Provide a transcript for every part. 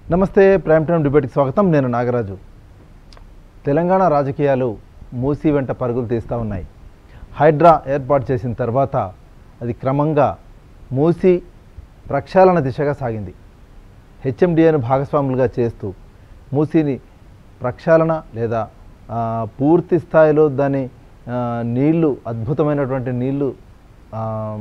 నమస్తే prime time డిబేట్కి స్వాగతం నేను నాగరాజు తెలంగాణ రాజకీయాలు మూసి వెంట పరుగులు తీస్తూ ఉన్నాయి హైడ్రా ఏర్పాటు చేసిన తర్వాత అది క్రమంగా మూసి ప్రక్షాళన దిశగా సాగింది హెచ్ఎండిఏను భాగస్వాములుగా చేస్తూ మూసిని ప్రక్షాళన లేదా ఆ, పూర్తి స్థాయిలో దాని ఆ, నీళ్లు అద్భుతమైనటువంటి నీళ్లు ఆ,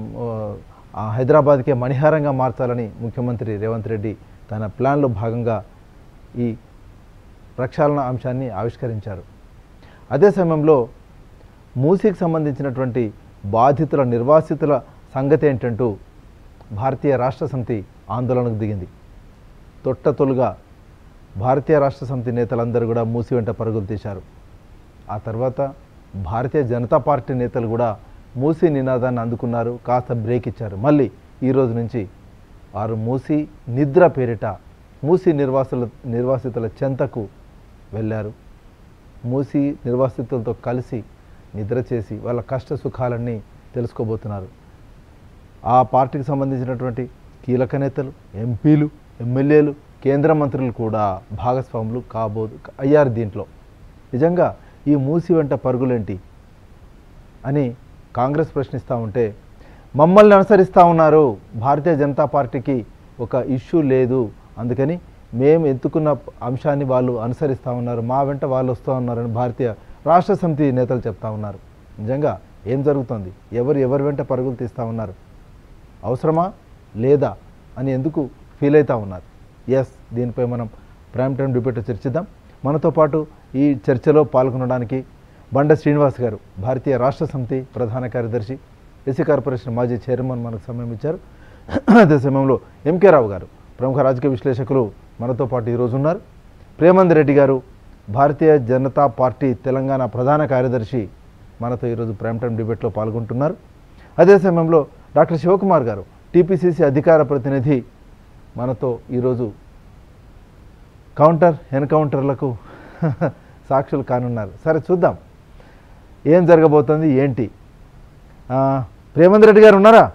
ఆ, హైదరాబాద్కే మణిహారంగా మార్చాలని ముఖ్యమంత్రి రేవంత్ రెడ్డి తన ప్లాన్లో భాగంగా ఈ ప్రక్షాళన అంశాన్ని ఆవిష్కరించారు అదే సమయంలో మూసీకి సంబంధించినటువంటి బాధితుల నిర్వాసితుల సంగతి ఏంటంటూ భారతీయ రాష్ట్ర సమితి ఆందోళనకు దిగింది తొట్టతొలుగా భారతీయ రాష్ట్ర సమితి నేతలందరూ కూడా మూసి వెంట పరుగులు తీశారు ఆ తర్వాత భారతీయ జనతా పార్టీ నేతలు కూడా మూసి నినాదాన్ని అందుకున్నారు కాస్త బ్రేక్ ఇచ్చారు మళ్ళీ ఈ రోజు నుంచి వారు మూసి నిద్ర పేరిట మూసి నిర్వాసుల నిర్వాసితుల చెంతకు వెళ్ళారు మూసి నిర్వాసితులతో కలిసి నిద్ర చేసి వాళ్ళ కష్ట సుఖాలన్నీ తెలుసుకోబోతున్నారు ఆ పార్టీకి సంబంధించినటువంటి కీలక నేతలు ఎంపీలు ఎమ్మెల్యేలు కేంద్ర మంత్రులు కూడా భాగస్వాములు కాబో అయ్యారు దీంట్లో నిజంగా ఈ మూసి వెంట పరుగులేంటి అని కాంగ్రెస్ ప్రశ్నిస్తూ ఉంటే మమ్మల్ని అనుసరిస్తూ ఉన్నారు భారతీయ జనతా పార్టీకి ఒక ఇష్యూ లేదు అందుకని మేము ఎత్తుకున్న అంశాన్ని వాళ్ళు అనుసరిస్తూ ఉన్నారు మా వెంట వాళ్ళు వస్తూ ఉన్నారని భారతీయ రాష్ట్ర సమితి నేతలు చెప్తా ఉన్నారు నిజంగా ఏం జరుగుతోంది ఎవరు ఎవరి వెంట పరుగులు తీస్తూ ఉన్నారు అవసరమా లేదా అని ఎందుకు ఫీల్ అవుతూ ఉన్నారు ఎస్ దీనిపై మనం ప్రైమ్ టైం డిబేట్ చర్చిద్దాం మనతో పాటు ఈ చర్చలో పాల్గొనడానికి బండ శ్రీనివాస్ గారు భారతీయ రాష్ట్ర సమితి ప్రధాన కార్యదర్శి ఎస్సీ కార్పొరేషన్ మాజీ చైర్మన్ మనకు సమయం ఇచ్చారు అదే సమయంలో ఎంకే రావు గారు ప్రముఖ రాజకీయ విశ్లేషకులు మనతో పాటు ఈరోజు ఉన్నారు ప్రేమంద్ రెడ్డి గారు భారతీయ జనతా పార్టీ తెలంగాణ ప్రధాన కార్యదర్శి మనతో ఈరోజు ప్రైమ్ టైం డిబేట్లో పాల్గొంటున్నారు అదే సమయంలో డాక్టర్ శివకుమార్ గారు టీపీసీసీ అధికార ప్రతినిధి మనతో ఈరోజు కౌంటర్ ఎన్కౌంటర్లకు సాక్షులు కానున్నారు సరే చూద్దాం ఏం జరగబోతుంది ఏంటి ఆ, ప్రేమందర్ రెడ్డి గారు ఉన్నారా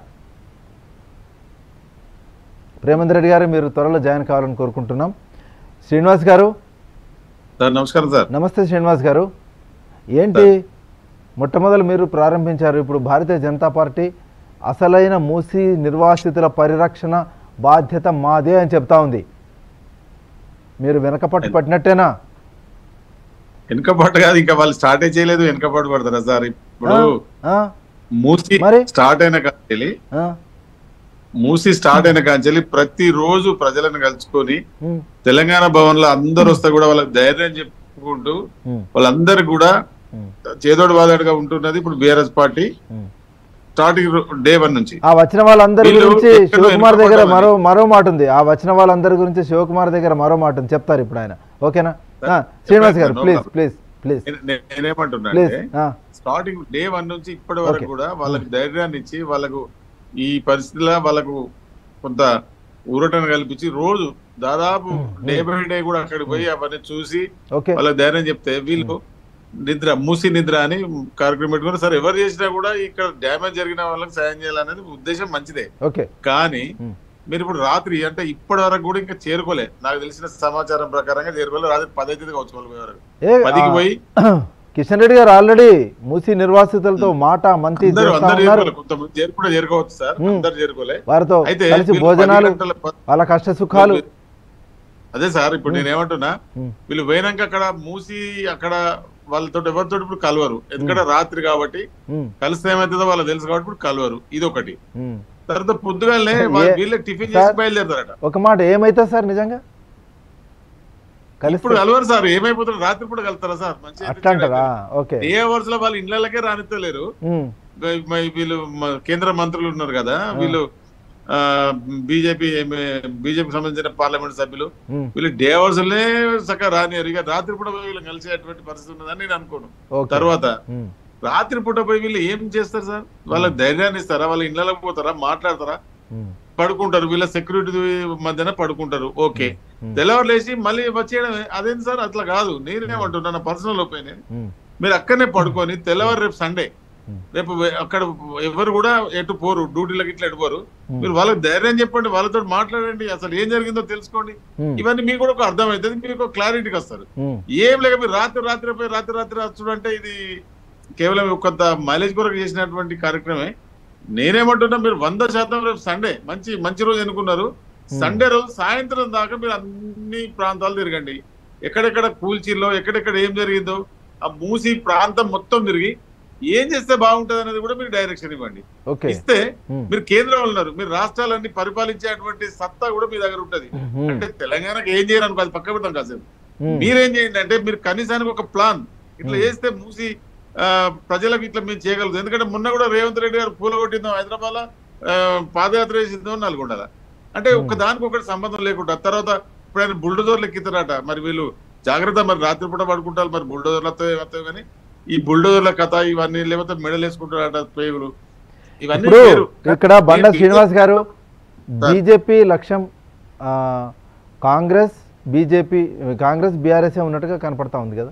ప్రేమందర్ రెడ్డి గారు మీరు త్వరలో జాయిన్ కావాలని కోరుకుంటున్నాం శ్రీనివాస్ గారు సార్ నమస్కారం సార్ నమస్తే శ్రీనివాస్ గారు ఏంటి మొట్టమొదలు మీరు ప్రారంభించారు ఇప్పుడు భారతీయ జనతా పార్టీ అసలైన మూసి నిర్వాసితుల పరిరక్షణ బాధ్యత మాదే అని చెప్తా ఉంది మీరు వెనకపట్టు పట్టినట్టేనా వెనకబాటు కాదు ఇంకా వాళ్ళు స్టార్టే చేయలేదు వెనకబాటు పడతారా సార్ ఇప్పుడు ఆ? మూసి మరి? స్టార్ట్ అయిన కాంచెలి ఆ? మూసి స్టార్ట్ అయిన కాంచెలి ప్రతి రోజు ప్రజలను కలుసుకొని ఉమ్, తెలంగాణ భవన్ లో అందరు వస్తే కూడా వాళ్ళకి ధైర్యం చెప్పుకుంటూ ఉమ్, వాళ్ళందరూ కూడా ఉమ్, చేదోడు వాదాడుగా ఉంటున్నది ఇప్పుడు BRS party um. Starting day one నుంచి ఆ వచ్చిన వాళ్ళందరి వీళ్ళు గురించి ఎక్కడో శివకుమార్ దగ్గర వెనుకబడ్డామని. మరో మరో మాట ఉంది ఆ వచ్చిన వాళ్ళందరి గురించి శివకుమార్ దగ్గర మరో మాట ఉంది చెప్తారు ఇప్పుడు ఆయన ఓకేనా ఆ, శ్రీనివాస్ గారు చెప్పండి, ప్లీజ్ no ప్లీజ్ ప్లీజ్ నేను- నేను- నేనేమంటున్నా ప్లీజ్ అంటే స్టార్టింగ్ డే వన్ నుంచి ఇప్పటి వరకు Okay. కూడా వాళ్ళకి ధైర్యాన్ని ఇచ్చి వాళ్ళకు ఈ పరిస్థితిలో వాళ్ళకు కొంత ఊరటను కల్పించి రోజు దాదాపు డే బై డే కూడా అక్కడికి పోయి అవన్నీ చూసి ఓకే వాళ్ళకి ధైర్యం చెప్తే వీళ్ళు నిద్ర మూసి నిద్ర అని కార్యక్రమం పెట్టుకుని సరే ఎవరు చేసినా కూడా ఇక్కడ డ్యామేజ్ జరిగిన వాళ్ళకి సాయం చేయాలనేది ఉద్దేశం మంచిదే ఓకే కానీ Hmm. మీరు ఇప్పుడు రాత్రి అంటే ఇప్పటి వరకు కూడా ఇంకా చేరుకోలే నాకు తెలిసిన సమాచారం ప్రకారంగా చేరుకోలే రాత్రి పదైతే వచ్చుకోవాలి పోయే వరకు ఏ పదికి ఆ, పోయి కిషన్ రెడ్డి గారు ఆల్రెడీ మూసి నిర్వాసితులతో మాట మంతి అందరూ చేస్తా అందరు ఉన్నారు చేరుకోలే కొంతమంది చేరు కూడా చేరుకోవచ్చు సార్ Hmm. అందరు చేరుకోలే వారితో అయితే కలిసి వీళ్ళు భోజనాలు పది గంటల ప- వాళ్ళ కష్ట సుఖాలు అదే సార్ ఇప్పుడు నేను ఏమంటున్నా ఉమ్, వీళ్ళు పోయినాక అక్కడ మూసి అక్కడ వాళ్ళతో ఎవరితో ఇప్పుడు కలవరు ఎందుకంటే రాత్రి కాబట్టి ఉమ్, కలిస్తే ఏమవుతుందో వాళ్ళకి తెలుసు కాబట్టి ఇప్పుడు కలవరు ఇది ఒకటి ఉమ్. తర్వాత పొద్దుగానే ఏ- వీళ్ళే టిఫిన్ సార్- చేసి బయలుదేరతారట ఒక మాట ఏమైతుంది సార్ నిజంగా కలిసి ఇప్పుడు కలవరు సార్ ఏమైపోతారు రాత్రి కూడా కలుస్తారా సార్ మంచిగా అట్లా అంటారా ఓకే ఏ అవర్స్ లో వాళ్ళ ఇళ్ళకే రానిస్తలేరు ఉమ్, మ- వీళ్ళు మ- కేంద్ర మంత్రులు ఉన్నారు కదా వీళ్ళు బీజేపీ బీజేపీ సంబంధించిన పార్లమెంట్ సభ్యులు ఉమ్, వీళ్ళు డే అవర్స్ లే చక్కగా రానియరు ఇక రాత్రి పూట పోయి వీళ్ళు కలిసేటువంటి పరిస్థితి ఉన్నదని నేను అనుకోను ఓకే తర్వాత ఉమ్, రాత్రి పూట పోయి వీళ్ళు ఏం చేస్తారు సార్ వాళ్ళకి ధైర్యాన్ని ఇస్తారా వాళ్ళ ఇళ్ళకి పోతారా మాట్లాడతారా ఉమ్, పడుకుంటారు వీళ్ళ సెక్యూరిటీ మధ్యన పడుకుంటారు ఓకే ఉమ్, తెల్లవారు లేచి మళ్ళీ వచ్చేయడం అదేంటి సార్ అట్లా కాదు నేనేమంటున్నా నా పర్సనల్ ఒపీనియన్ ఉమ్, మీరు అక్కడనే పడుకొని తెల్లవారు రేపు సండే రేపు వె- అక్కడ ఎవరు కూడా ఎటు పోరు డ్యూటీలకు ఇట్లా ఎటు పోరు Hmm. మీరు వాళ్ళకి ధైర్యం చెప్పండి వాళ్ళతో మాట్లాడండి అసలు ఏం జరిగిందో తెలుసుకోండి ఉమ్, ఇవన్నీ మీకు కూడా ఒక అర్థం అవుతుంది మీకు ఒక క్లారిటీకి వస్తారు ఉమ్, ఏం లేక మీరు రాత్రి రాత్రి పోయి రాత్రి రాత్రి వచ్చుడు అంటే ఇది కేవలం కొంత మైలేజ్ కొరకు చేసినటువంటి కార్యక్రమే నేనేమంటున్నా మీరు వంద శాతం రేపు సండే మంచి మంచి రోజు ఎన్నుకున్నారు సండే రోజు సాయంత్రం దాకా మీరు అన్ని ప్రాంతాలు తిరగండి ఎక్కడెక్కడ కూల్చిల్లో ఎక్కడెక్కడ ఏం జరిగిందో ఆ మూసి ప్రాంతం మొత్తం తిరిగి ఏం చేస్తే బాగుంటది అనేది కూడా మీరు డైరెక్షన్ ఇవ్వండి ఓకే ఇస్తే ఉమ్, మీరు కేంద్రంలో ఉన్నారు మీరు రాష్ట్రాలన్నీ పరిపాలించేటువంటి సత్తా కూడా మీ దగ్గర ఉంటది ఉమ్, అంటే తెలంగాణకు ఏం చేయరు అది పక్క పెడతాం కాసేపు ఉమ్, మీరేం చేయండి అంటే మీరు కనీసానికి ఒక ప్లాన్ ఇట్లా Hmm. చేస్తే మూసి ఆ, ప్రజలకు ఇట్లా మేము చేయగలుగుతాం ఎందుకంటే మొన్న కూడా రేవంత్ రెడ్డి గారు పూల కొట్టిందాం హైదరాబాద్ లో పాదయాత్ర చేసిందాం నల్గొండల అంటే Hmm. ఒక దానికి ఒకటి సంబంధం లేకుండా తర్వాత ఇప్పుడు ఆయన బుల్డోజర్లు ఎక్కితారట మరి వీళ్ళు జాగ్రత్త మరి రాత్రిపూట పడుకుంటారు మరి బుల్డోజర్లు వస్తాయి వస్తాయి కానీ ఈ బుల్డోజర్ల కథ ఇవన్నీ లేకపోతే మెడల్ వేసుకుంటారట పేగులు ఇవన్నీ ఇప్పుడు వేరు. ఇక్కడ బండ మీరు శ్రీనివాస్ గారు బీజేపీ లక్ష్యం ఆ, కాంగ్రెస్ బీజేపీ కాంగ్రెస్ బీఆర్ఎస్ ఉన్నట్టుగా కనపడతా ఉంది కదా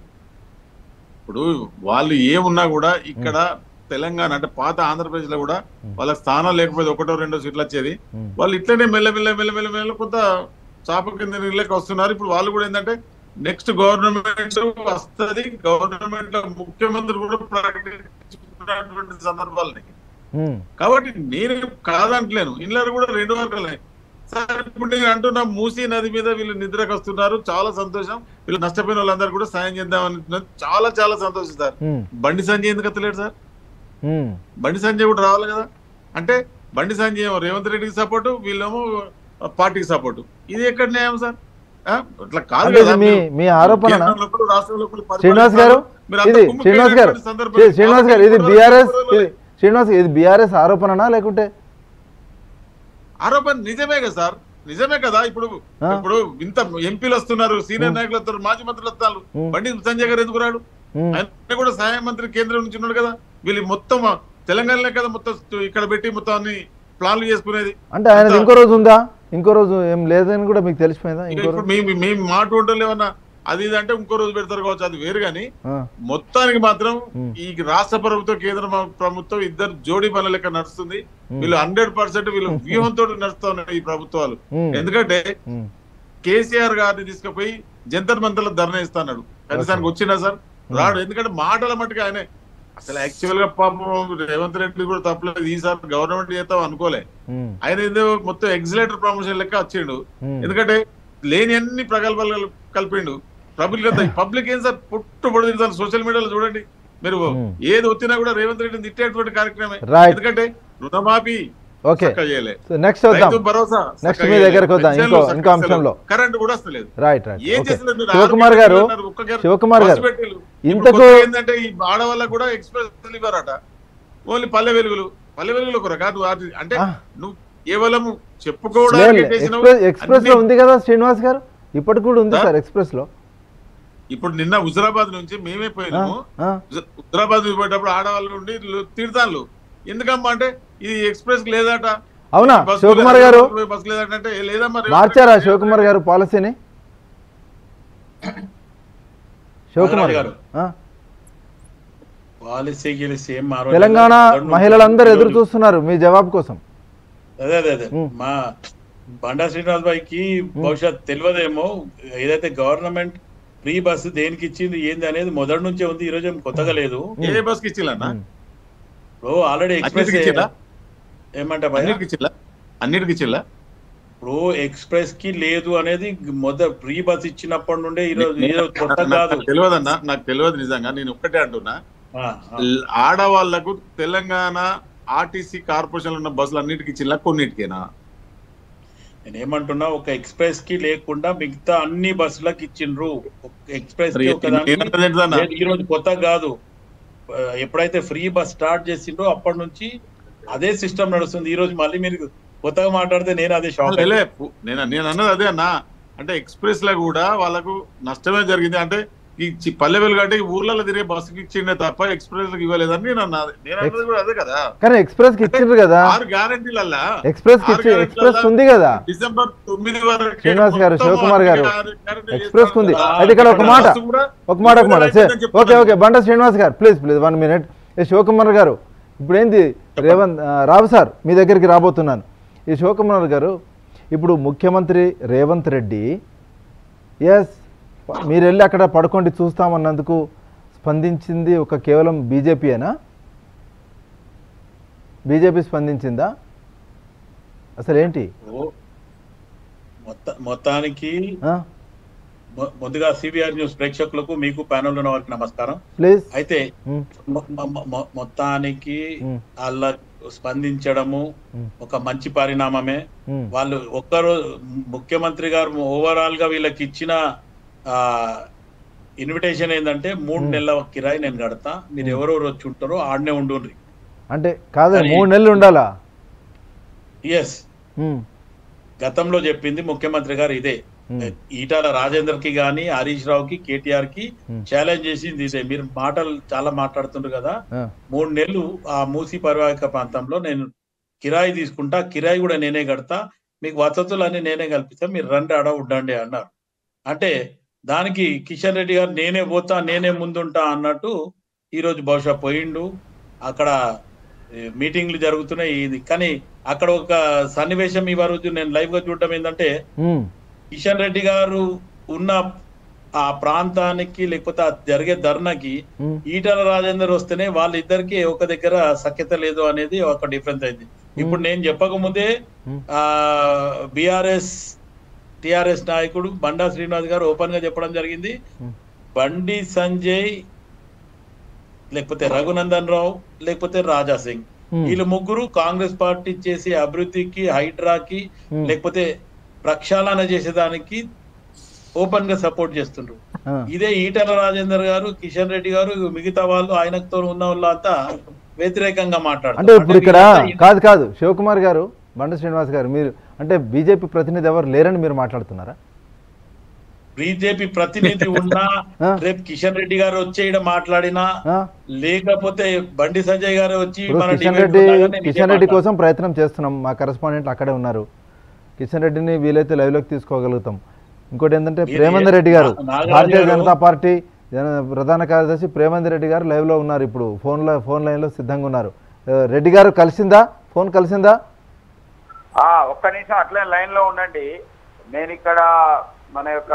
ఇప్పుడు వాళ్ళు ఏమున్నా కూడా ఇక్కడ తెలంగాణ అంటే పాత ఆంధ్రప్రదేశ్ లో కూడా వాళ్ళ స్థానం లేకపోతే ఒకటో రెండో సీట్లు వచ్చేది ఉమ్, వాళ్ళు ఇట్లనే మెల్ల మెల్ల మెల్ల మెల్ల మెల్ల కొంత చాప కింద నీళ్ళకి వస్తున్నారు ఇప్పుడు వాళ్ళు కూడా ఏంటంటే నెక్స్ట్ గవర్నమెంట్ వస్తది గవర్నమెంట్ లో ముఖ్యమంత్రి కూడా ప్రకటించుకున్నటువంటి సందర్భాలని ఉమ్, కాబట్టి నేను కాదంటలేను ఇళ్ళలో కూడా రెండు వర్గాలే సార్ ఇప్పుడు నేను అంటున్నా మూసీ నది మీద వీళ్ళు నిద్రకు వస్తున్నారు చాలా సంతోషం వీళ్ళు నష్టపోయిన వాళ్ళందరూ కూడా సాయం చేద్దామని చాలా చాలా సంతోషం సార్ ఉమ్, బండి సంజయ్ ఎందుకు ఎత్తలేడు సార్ ఉమ్, బండి సంజయ్ కూడా రావాలి కదా అంటే బండి సంజయ్ ఏమో రేవంత్ రెడ్డికి సపోర్టు వీళ్ళేమో పార్టీకి సపోర్టు ఇది ఎక్కడ న్యాయం సార్ ఆ? ఇట్లా కాదు అంటే కదా ఇది మీ మీరు మీ ఆరోపణ కేంద్రంలో ఒకరు, రాష్ట్రంలో ఒకరు శ్రీనివాస్ గారు మీరు అంతా ఇది కుమ్ముక్కు శ్రీనివాస్ గారు అయినటువంటి సందర్భం. శ్రీ- శ్రీనివాస్ గారు ఇది ఇప్పుడు బీఆర్ఎస్ ఇప్పుడు ఇది శ్రీనివాస్ ఇది బీఆర్ఎస్ ఆరోపణనా లేకుంటే ఆరోపణ నిజమే కదా సార్ నిజమే కదా ఇప్పుడు ఆ. ఇప్పుడు ఇంత ఎంపీలు వస్తున్నారు సీనియర్ ఉం. నాయకులు వస్తారు మాజీ మంత్రులు వస్తారు ఉం. బండి సంజయ్ గారు ఎందుకు రాడు ఉమ్, ఆయన కూడా సహాయ మంత్రి కేంద్రం నుంచి ఉన్నాడు కదా వీళ్ళు మొత్తం తెలంగాణలో కదా మొత్తం ఇక్కడ పెట్టి మొత్తం అన్ని ప్లాన్లు చేసుకునేది అంటే ఆయన అంతా- ఇంకో రోజు ఉందా ఇంకో రోజు ఏం లేదని కూడా మీకు తెలిసిపోయిందా ఇక ఇంకో ఇప్పుడు రోజు మేము మేము మాట ఉండలు ఏమన్నా అది ఇది అంటే ఇంకో రోజు పెడతారు కావచ్చు అది వేరు కానీ ఆ, మొత్తానికి మాత్రం ఉం. ఈ రాష్ట్ర ప్రభుత్వం కేంద్ర ప్రభుత్వం ఇద్దరు జోడీ పనుల లెక్క నడుస్తుంది ఉం. వీళ్ళు హండ్రెడ్ పర్సెంట్ వీళ్ళు వ్యూహంతో నడుస్తున్నారు ఈ ప్రభుత్వాలు ఉమ్, ఎందుకంటే ఉమ్, కేసీఆర్ గారిని తీసుకుపోయి జంతర్ మంతర్లో ధర్నా ఇస్తాడు కనీసానికి వచ్చినా సార్ రాడు ఎందుకంటే మాటల మట్టుకు ఆయనే అసలు యాక్చువల్ గా పాపం రేవంత్ రెడ్డి కూడా తప్పలేదు ఈసారి గవర్నమెంట్ చేస్తాం అనుకోలే ఉమ్, ఆయన ఏదో మొత్తం ఎగ్జిలేటర్ ప్రమోషన్ లెక్క వచ్చిండు ఉమ్. ఎందుకంటే లేని అన్ని ప్రగల్భాలు కల్- కలిపిండు పబ్లిక్ పబ్లిక్ ఏం సార్ పుట్టుబడి తిరుగుతారు సోషల్ మీడియాలో చూడండి మీరు Hmm. ఏది వచ్చినా కూడా రేవంత్ రెడ్డిని తిట్టేటువంటి కార్యక్రమమే Right. ఎందుకంటే రుణమాఫీ ఓకే చక్కగా చేయలే సో నెక్స్ట్ వద్దాం రైతు భరోసా Next చక్కగా మీ దగ్గరకు వద్దాం. చేయలే. ఇంకో- పెన్షన్లు ఇంకో చక్కగా అంశంలో. ఇస్తలేదు. కరెంట్ కూడా వస్తలేదు రైట్ రైట్ ఏం ఓకే చేస్తున్నారు మీరు? శివకుమార్ ఆరు గారు పెట్టెలు అన్నారు, ఒక్క గ్యాస్ శివకుమార్ బస్సు గారు పెట్టెలు. ఇంతకు ఇప్పుడు కొత్తగా ఏంటంటే ఈ ఆడవాళ్ళకు కూడా ఎక్స్ప్రెస్ ఇవ్వరట ఓన్లీ పల్లె వెలుగులు పల్లె వెలుగులు ఒక కాదు అది- అంటే ఆ. నువ్వు కేవలం లేదు, చెప్పుకోవడానికి చేసినావు. ఎక్స్ప్రెస్ ఎక్స్ప్రెస్ లో అన్ని- ఉంది కదా శ్రీనివాస్ గారు ఇప్పటికి కూడా ఉంది సార్? సార్ ఎక్స్ప్రెస్ లో ఇప్పుడు నిన్న హుజరాబాద్ నుంచి మేమే ఆ, పోయినాము ఆ, హుజ- హుజరాబాద్ నుంచి పోయేటప్పుడు ఆడవాళ్ళు నుండి తిడతాను ఎందుకమ్మా అంటే ఇది ఎక్స్ప్రెస్ కి లేదట అవునా బస్సు శివకుమార్ లేదా, గారు బస్సు లేదట అంటే "ఏ, లేదమ్మా రేవంత్ మార్చారా రెడ్డి శివకుమార్ గారు పాలసీని శివకుమార్ గారు ఆ? పాలసీ గెలిసి ఏం మారో తెలంగాణ మొదటి మహిళలందరూ నుంచి ఎదురు చూస్తున్నారు మీ జవాబు కోసం అదే అదే అదే ఉమ్. మా బండా శ్రీనివాస్ భాయ్కి బహుశా తెలియదేమో ఏదైతే గవర్నమెంట్ ఫ్రీ బస్సు దేనికి ఇచ్చింది ఏంది అనేది మొదటి నుంచే ఉంది ఈ రోజు ఏం కొత్తగా లేదు ఏ బస్ కి ఇచ్చిల్లన్నా ఉమ్. ఇప్పుడు ఆల్రెడీ ఎక్స్ప్రెస్ అన్నిటికి ఇచ్చిల్లా ఏమంటా భయ్యా? అన్నిటికి ఇచ్చిల్లా అన్నిటికి ఇచ్చిల్లా ఇప్పుడు ఎక్స్ప్రెస్ కి లేదు అనేది మొదట ఫ్రీ బస్ ఇచ్చినప్పటి నుండే ఈ రోజు ఈ రోజు కొత్త కాదు నాకు తెలియదన్నా నాకు తెలియదు నిజంగా నేను ఒక్కటే అంటున్నా ఆ, ఆ. ఆడవాళ్లకు తెలంగాణ ఆర్టీసీ కార్పొరేషన్ ఉన్న బస్సులు అన్నిటికి ఇచ్చిల్లా కొన్నిటికేనా నేను ఏమంటున్నా ఒక ఎక్స్ప్రెస్ కి లేకుండా మిగతా అన్ని బస్సులకు ఇచ్చిండ్రు ఒక ఎక్స్ప్రెస్ కి ఒక దానికి నేనంటది ఏంటిదన్నా? లేదు, ఈ రోజు కొత్త కాదు ఆ, ఎప్పుడైతే ఫ్రీ బస్ స్టార్ట్ చేసిండ్రో అప్పటి నుంచి అదే సిస్టమ్ నడుస్తుంది ఈ రోజు మళ్ళీ మీరు కొత్తగా మాట్లాడితే నేను అదే షాక్ లే, పు- నేను నేను అన్నది అదే అన్న అంటే ఎక్స్ప్రెస్ లో కూడా వాళ్ళకు నష్టమే జరిగింది అంటే ఈ చి- పల్లె వెలుగు అంటే ఈ ఊర్లలో తిరిగే బస్సుకి ఇచ్చిండే తప్ప ఎక్స్ప్రెస్ లకు ఇవ్వలేదని నేను అన్నది నేను అన్నది కూడా అదే కదా కానీ ఎక్స్ప్రెస్ కి ఇచ్చిండ్రు కదా ఆరు గ్యారంటీలల్లా ఎక్స్ప్రెస్ కి ఆరు ఇచ్చి ఎక్స్ప్రెస్ గ్యారెంటీలల్లా ఉంది కదా డిసెంబర్ తొమ్మిది వరకు శ్రీనివాస్ గారు, మొత్తం శివకుమార్ గారు, ఆరు గ్యారెంటీలు ఎక్స్ప్రెస్ కు ఉంది చేస్తారు. అయితే ఇక్కడ ఒక మాట బస్సు కూడా ఒక మాట ఒక మాట అయిపోయిందని ఓకే చెప్తున్నాను. Okay Banda Srinivas garu please please one minute ఏ శివకుమార్ గారు ఇప్పుడు ఏంది రేవంత్ ఆ, రావు సార్ మీ దగ్గరికి రాబోతున్నాను ఈ శివకుమార్ గారు ఇప్పుడు ముఖ్యమంత్రి రేవంత్ రెడ్డి ఎస్ మీరు వెళ్ళి అక్కడ పడుకోండి చూస్తామన్నందుకు స్పందించింది ఒక కేవలం బీజేపీయేనా బీజేపీ స్పందించిందా అసలు ఏంటి ఓ, మొత్త మొత్తానికి ఆ? మొ- ముందుగా సిబిఆర్ న్యూస్ ప్రేక్షకులకు మీకు ప్యానల్ ఉన్న వారికి నమస్కారం ప్లీజ్ అయితే ఉమ్, మొ- మొ- మొ- మొత్తానికి ఉమ్, వాళ్ళ స్పందించడము ఉమ్, ఒక మంచి పరిణామమే ఉమ్, వాళ్ళు ఒక్కరు ముఖ్యమంత్రి గారు ఓవరాల్ గా వీళ్ళకి ఇచ్చిన ఆ ఇన్విటేషన్ ఏంటంటే మూడు Hmm. నెలల కిరాయి నేను కడతా మీరు Hmm. ఎవరెవరు వచ్చి ఉంటారో ఆడనే ఉండుండ్రి అంటే కాదు కానీ- మూడు నెలలు ఉండాలా ఎస్ ఉమ్, గతంలో చెప్పింది ముఖ్యమంత్రి గారు ఇదే ఉమ్, ఈటాల రాజేందర్ కి గాని హరీష్ రావు కి కేటీఆర్ కి Hmm. ఛాలెంజ్ చేసింది ఇదే మీరు మాటలు చాలా మాట్లాడుతుండ్రు కదా ఆ, మూడు నెలలు ఆ మూసి పరివాహక ప్రాంతంలో నేను కిరాయి తీసుకుంటా కిరాయి కూడా నేనే కడతా మీకు వసతులు అన్ని నేనే కల్పిస్తా మీరు రండి ఆడ ఉండండి అన్నారు అంటే దానికి కిషన్ రెడ్డి గారు నేనే పోతా నేనే ముందుంటా అన్నట్టు ఈ రోజు బహుశా పోయిండు అక్కడ ఏ, మీటింగ్లు జరుగుతున్నాయి ఇది కానీ అక్కడ ఒక సన్నివేశం ఈ రోజు నేను లైవ్ గా చూడటం ఏంటంటే ఉమ్, కిషన్ రెడ్డి గారు ఉన్న ఆ ప్రాంతానికి లేకపోతే ఆ జరిగే ధర్నాకి ఉమ్, ఈటల రాజేందర్ వస్తేనే వాళ్ళిద్దరికి ఒక దగ్గర సఖ్యత లేదు అనేది ఒక డిఫరెన్స్ అయింది ఇప్పుడు నేను చెప్పకముందే ఉమ్, ఆ బిఆర్ఎస్ టిఆర్ఎస్ నాయకుడు బండా శ్రీనివాస్ గారు ఓపెన్ గా చెప్పడం జరిగింది ఉమ్, బండి సంజయ్ లేకపోతే రఘునందన్ రావు లేకపోతే రాజా సింగ్ ఉమ్, వీళ్ళు ముగ్గురు కాంగ్రెస్ పార్టీ చేసే అభివృద్ధికి హైడ్రాకి ఉమ్, లేకపోతే ప్రక్షాళన చేసేదానికి ఓపెన్ గా సపోర్ట్ చేస్తుండ్రు ఆ, ఇదే ఈటల రాజేందర్ గారు కిషన్ రెడ్డి గారు మిగతా వాళ్ళు ఆయనతో ఉన్న వాళ్ళంతా వ్యతిరేకంగా మాట్లాడుతారు అంటే ఇప్పుడు ఇక్కడ వీళ్ళంతా కాదు కాదు శివకుమార్ గారు బండ శ్రీనివాస్ గారు మీరు అంటే బీజేపీ ప్రతినిధి ఎవరు లేరని మీరు మాట్లాడుతున్నారా బీజేపీ ప్రతినిధి ఉన్నా ఆ? రేపు కిషన్ రెడ్డి గారు వచ్చి ఈడ మాట్లాడినా ఆ? లేకపోతే బండి సంజయ్ గారు వచ్చి ఇప్పుడు మన కిషన్ debate రెడ్డి ఉన్నా కానీ నేను ఇదే కిషన్ రెడ్డి మాట్లాడతా. కోసం ప్రయత్నం చేస్తున్నాం మా కరెస్పాండెంట్లు అక్కడే ఉన్నారు కిషన్ రెడ్డిని వీలైతే లైవ్లోకి తీసుకోగలుగుతాం ఇంకోటి ఏంటంటే మీరు ప్రేమందర్ రెడ్డి గారు నా- నాగరాజు భారతీయ గారు- జనతా పార్టీ జన- ప్రధాన కార్యదర్శి ప్రేమందర్ రెడ్డి గారు లైవ్లో ఉన్నారు ఇప్పుడు ఫోన్లో ఫోన్ లైన్లో సిద్ధంగా ఉన్నారు ఆ, రెడ్డి గారు కలిసిందా ఫోన్ కలిసిందా ఆ ఒక్క నిమిషం అట్లే లైన్ లో ఉండండి నేను ఇక్కడ మన యొక్క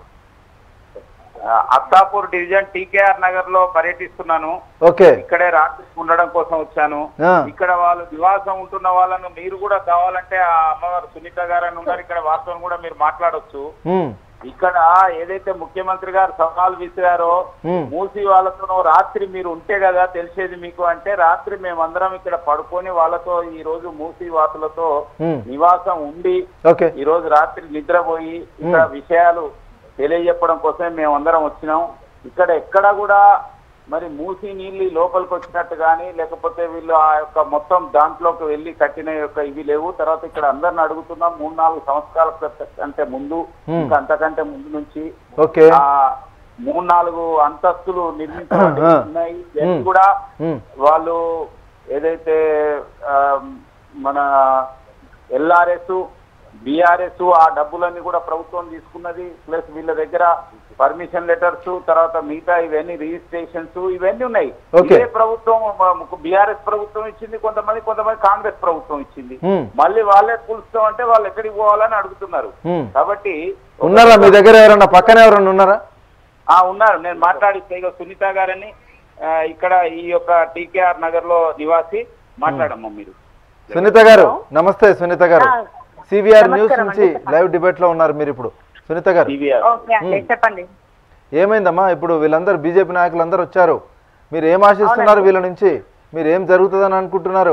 ఆ, అత్తాపూర్ డివిజన్ టీకేఆర్ నగర్ లో పర్యటిస్తున్నాను ఓకే ఇక్కడే రాత్రి ఉండడం కోసం వచ్చాను ఆ. ఇక్కడ వాళ్ళు నివాసం ఉంటున్న వాళ్ళను మీరు కూడా కావాలంటే ఆ అమ్మవారు సునీత గారు అని ఉన్నారు ఇక్కడ వారితో కూడా మీరు మాట్లాడొచ్చు ఉమ్, ఇక్కడ ఏదైతే ముఖ్యమంత్రి గారు సవాల్ విసిరారో ఉమ్, మూసి వాళ్ళతో రాత్రి మీరు ఉంటే కదా తెలిసేది మీకు అంటే రాత్రి మేమందరం ఇక్కడ పడుకొని వాళ్ళతో ఈ రోజు మూసి వాసులతో ఉమ్, నివాసం ఉండి ఓకే ఈ రోజు రాత్రి నిద్రపోయి ఇక్కడ విషయాలు తెలియజెప్పడం కోసమే మేము అందరం వచ్చినాం ఇక్కడ ఎక్కడ కూడా మరి మూసి నీళ్ళు లోపలికి వచ్చినట్టు కానీ లేకపోతే వీళ్ళు ఆ యొక్క మొత్తం దాంట్లోకి వెళ్ళి కట్టిన యొక్క ఇవి లేవు తర్వాత ఇక్కడ అందరిని అడుగుతున్నాం మూడు నాలుగు సంవత్సరాల క్రితం కంటే ముందు Hmm. ఇంకా అంతకంటే ముందు నుంచి ఓకే ఆ మూడు నాలుగు అంతస్తులు నిర్మించబడి ఆ. ఉన్నాయి ఇవన్నీ Hmm. కూడా ఉమ్, వాళ్ళు ఏదైతే ఆ, మన ఎల్ఆర్ఎస్ బిఆర్ఎస్ ఆ డబ్బులన్నీ కూడా ప్రభుత్వం తీసుకున్నది ప్లస్ వీళ్ళ దగ్గర పర్మిషన్ లెటర్స్ తర్వాత మిగతా ఇవన్నీ రిజిస్ట్రేషన్స్ ఇవన్నీ ఉన్నాయి Okay. ఇదే ప్రభుత్వం బిఆర్ఎస్ ప్రభుత్వం ఇచ్చింది కొంతమంది కొంతమంది కాంగ్రెస్ ప్రభుత్వం ఇచ్చింది ఉమ్, మళ్ళీ వాళ్ళే కూల్స్తాం అంటే వాళ్ళు ఎక్కడికి పోవాలని అడుగుతున్నారు ఉమ్. కాబట్టి ఉన్నారా మీ దగ్గర ఎవరన్నా పక్కన ఎవరన్నా ఉన్నారా ఆ ఉన్నారు నేను మాట్లాడిస్తే ఇక సునీత గారని ఆ, ఇక్కడ ఈ యొక్క టీకేఆర్ నగర్ లో నివాసి మాట్లాడమ్మా మీరు సునీత గారు నమస్తే సునీత గారు ఆ, సివిఆర్ న్యూస్ నమస్కారం నుంచి అండి, చెప్పండి. లైవ్ డిబేట్ లో ఉన్నారు మీరు ఇప్పుడు సునీత గారు టీవీఆర్ ఓకే అండి చెప్పండి ఏమైందమ్మా ఇప్పుడు వీళ్ళందరూ బీజేపీ నాయకులు అందరూ వచ్చారు మీరు ఏం ఆశిస్తున్నారు వీళ్ళ నుంచి మీరు ఏం జరుగుతుందని అనుకుంటున్నారు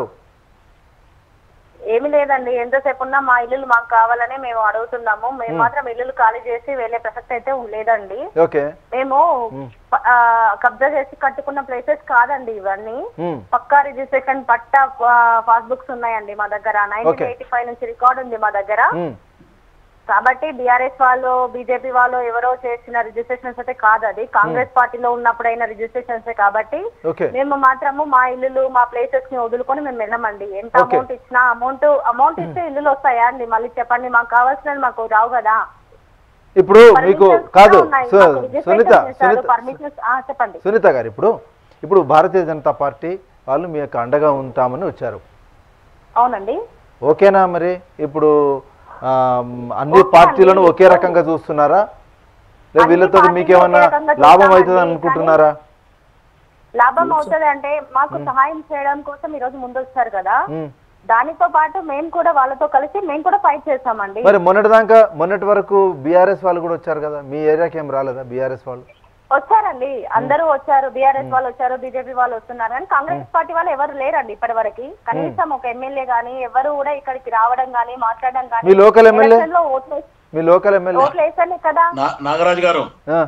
ఏమి లేదండి ఎంతసేపు ఉన్నా మా ఇల్లులు మాకు కావాలని మేము అడుగుతున్నాము మేము మాత్రం ఇల్లులు ఖాళీ చేసి వెళ్ళే ప్రసక్తి అయితే లేదండి ఓకే మేము మ్. ప- ఆ, కబ్జా చేసి కట్టుకున్న ప్లేసెస్ కాదండి ఇవన్నీ ఉమ్, పక్కా రిజిస్ట్రేషన్ పట్టా పాస్ బుక్స్ ఉన్నాయండి మా దగ్గర నైన్టీన్ ఎయిటీ ఫైవ్ నుంచి రికార్డ్ ఉంది మా దగ్గర ఉమ్, కాబట్టి బీఆర్ఎస్ వాళ్ళు బీజేపీ వాళ్ళు ఎవరో చేసిన రిజిస్ట్రేషన్స్ అయితే కాదు అది కాంగ్రెస్ పార్టీలో ఉన్నప్పుడైన రిజిస్ట్రేషన్స్ కాబట్టి ఓకే మేము మాత్రము మా ఇల్లులు మా ప్లేసెస్ ని వదులుకొని మేము వెళ్ళమండి ఎంత Okay. అమౌంట్ ఇచ్చినా అమౌంట్ అమౌంట్ ఇస్తే ఇల్లులు వస్తాయా అండి మళ్ళీ చెప్పండి మాకు కావాల్సినవి మాకు రావు కదా ఇప్పుడు మీకు Permissions కాదు కూడా ఉన్నాయి. సు- మాకు registration సునీత చేశారు, సునీత permissions- ఆ, చెప్పండి సునీత గారు ఇప్పుడు ఇప్పుడు భారతీయ జనతా పార్టీ వాళ్ళు మీ యొక్క అండగా ఉంటామని వచ్చారు అవునండి ఓకేనా మరి ఇప్పుడు ఆ, అన్ని ఓకే పార్టీలను అండి. ఒకే రకంగా చూస్తున్నారా లేదా అన్ని వీళ్ళతో పార్టీలు మీకేమన్నా ఒకే రకంగా లాభం చూస్తామండి, అవుతుంది అనుకుంటున్నారా లాభం అవుతుంది అంటే మాకు సహాయం చేయడం కోసం ఈ రోజు ముందు వచ్చారు కదా ఉమ్. దానితో పాటు మేము కూడా వాళ్ళతో కలిసి మేము కూడా ఫైట్ చేస్తామండి మరి మొన్నటి దాకా మొన్నటి వరకు బీఆర్ఎస్ వాళ్ళు కూడా వచ్చారు కదా మీ ఏరియాకి ఏం రాలేదా బీఆర్ఎస్ వాళ్ళు వచ్చారండి అందరూ వచ్చారు బీఆర్ఎస్ వాళ్ళు వచ్చారు బీజేపీ వాళ్ళు వస్తున్నారు కానీ కాంగ్రెస్ పార్టీ వాళ్ళు ఎవరు లేరండి ఇప్పటి వరకు కనీసం ఒక ఎమ్మెల్యే గానీ ఎవరు కూడా ఇక్కడికి రావడం గానీ మాట్లాడడం గానీ మీ లోకల్ ఎమ్మెల్యే ఎలక్షన్ లో ఓట్లు మీ లోకల్ ఎమ్మెల్యే ఓట్లు వేసాను కదా నా- నాగరాజు గారు ఆ,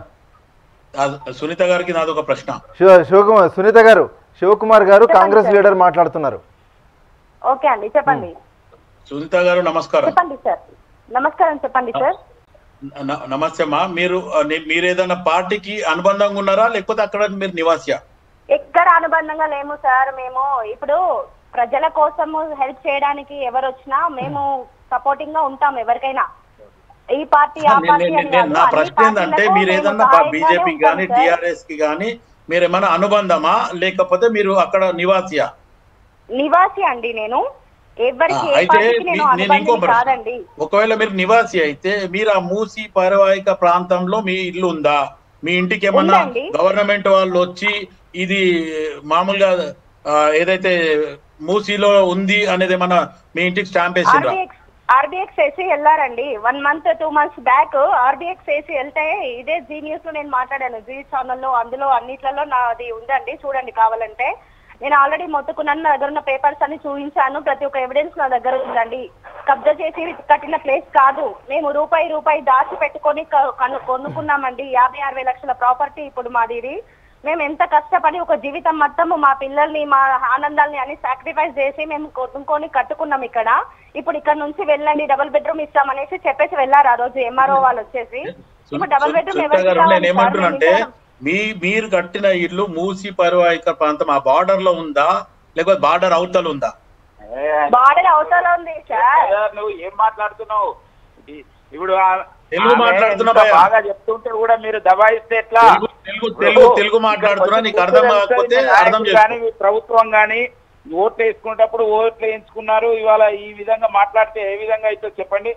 ఆ సునీత గారికి నాది ఒక ప్రశ్న శివ శివకుమార్ సునీత గారు శివకుమార్ గారు కాంగ్రెస్ లీడర్ మాట్లాడుతున్నారు ఓకే అండి చెప్పండి సునీత గారు నమస్కారం చెప్పండి సార్ నమస్కారం చెప్పండి సార్ న- నమస్తే అమ్మా మీరు ఆ, ని- మీరు ఏదైనా పార్టీకి అనుబంధంగా ఉన్నారా లేకపోతే అక్కడ మీరు నివాసియా ఎక్కడ అనుబంధంగా లేము సార్ మేము ఇప్పుడు ప్రజల కోసము హెల్ప్ చేయడానికి ఎవరు వచ్చినా మేము సపోర్టింగ్ గా ఉంటాం ఎవరికైనా ఈ పార్టీ ఆ నేను- పార్టీ నేను- అని నేను- కాదు. నా అన్ని ప్రశ్న ఏంటంటే పార్టీలకు మీరు మేము ఏదన్నా సహాయంగానే బీజేపీ ఉంటాం కానీ సార్. టిఆర్ఎస్ కి కానీ మీరు ఏమైనా అనుబంధమా లేకపోతే మీరు అక్కడ నివాసియా నివాసి అండి నేను ఎవరికి ఆ, ఏ అయితే పార్టీకి నేను మీ- నేను ఇంకో అనుబంధం ప్రశ్న. కాదండి ఒకవేళ మీరు నివాసి అయితే మీరు ఆ మూసి పరివాహిక ప్రాంతంలో మీ ఇల్లు ఉందా మీ ఇంటికి ఏమన్నా ఉందండి. గవర్నమెంట్ వాళ్ళు వచ్చి ఇది మామూలుగా ఆ, ఏదైతే మూసీలో ఉంది అనేది ఏమన్నా మీ ఇంటికి స్టాంప్ వేసిండ్రా ఆర్బిఎక్స్ ఆర్బిఎక్స్ వేసి వెళ్ళారండి one month two months back RBX వేసి వెళ్తే ఇదే జీ న్యూస్ లో నేను మాట్లాడాను జీ ఛానల్లో అందులో అన్నిట్లలో నాది ఉందండి చూడండి కావాలంటే నేను ఆల్రెడీ మొత్తుకున్నాను నా దగ్గర ఉన్న పేపర్స్ అన్ని చూపించాను ప్రతి ఒక్క ఎవిడెన్స్ నా దగ్గర ఉందండి కబ్జా చేసి కట్టిన ప్లేస్ కాదు మేము రూపాయి రూపాయి దాచి పెట్టుకొని క- కను- కొనుక్కున్నామండి యాభై అరవై లక్షల ప్రాపర్టీ ఇప్పుడు మాది ఇది మేము ఎంత కష్టపడి ఒక జీవితం మొత్తము మా పిల్లల్ని మా ఆనందాల్ని అన్ని సాక్రిఫైస్ చేసి మేము కొనుక్కొని కట్టుకున్నాం ఇక్కడ ఇప్పుడు ఇక్కడ నుంచి వెళ్ళండి డబుల్ బెడ్రూమ్ ఇస్తామనేసి చెప్పేసి వెళ్ళారు ఆ రోజు ఎంఆర్ఓ వాళ్ళు వచ్చేసి ఇప్పుడు డబుల్ బెడ్రూమ్ సునీత గారు ఎవరికి నేను ఏమంటున్నానంటే కావాలి సార్? మీ మీరు కట్టిన ఇల్లు మూసి పరివాహిక ప్రాంతం ఆ బార్డర్ లో ఉందా లేకపోతే బార్డర్ అవతల ఉందా బార్డర్ అవతల ఉంది సార్ అయ్యా, నువ్వు ఏం మాట్లాడుతున్నావు ఈ- ఇప్పుడు ఆ- తెలుగు ఆమె మాట్లాడుతున్నా ఇంత భయ్యా. బాగా చెప్తుంటే కూడా మీరు దబాయిస్తే ఎట్లా తెలుగు తెలుగు తెలుగు తెలుగు మాట్లాడుతున్నా నీకు అర్థం కాకపోతే మీ అర్థం నాయకులు చేసుకో కానీ మీ ప్రభుత్వం కానీ ఓట్లు వేసుకునేటప్పుడు ఓట్లు వేయించుకున్నారు ఇవాళ ఈ విధంగా మాట్లాడితే ఏ విధంగా అయితే చెప్పండి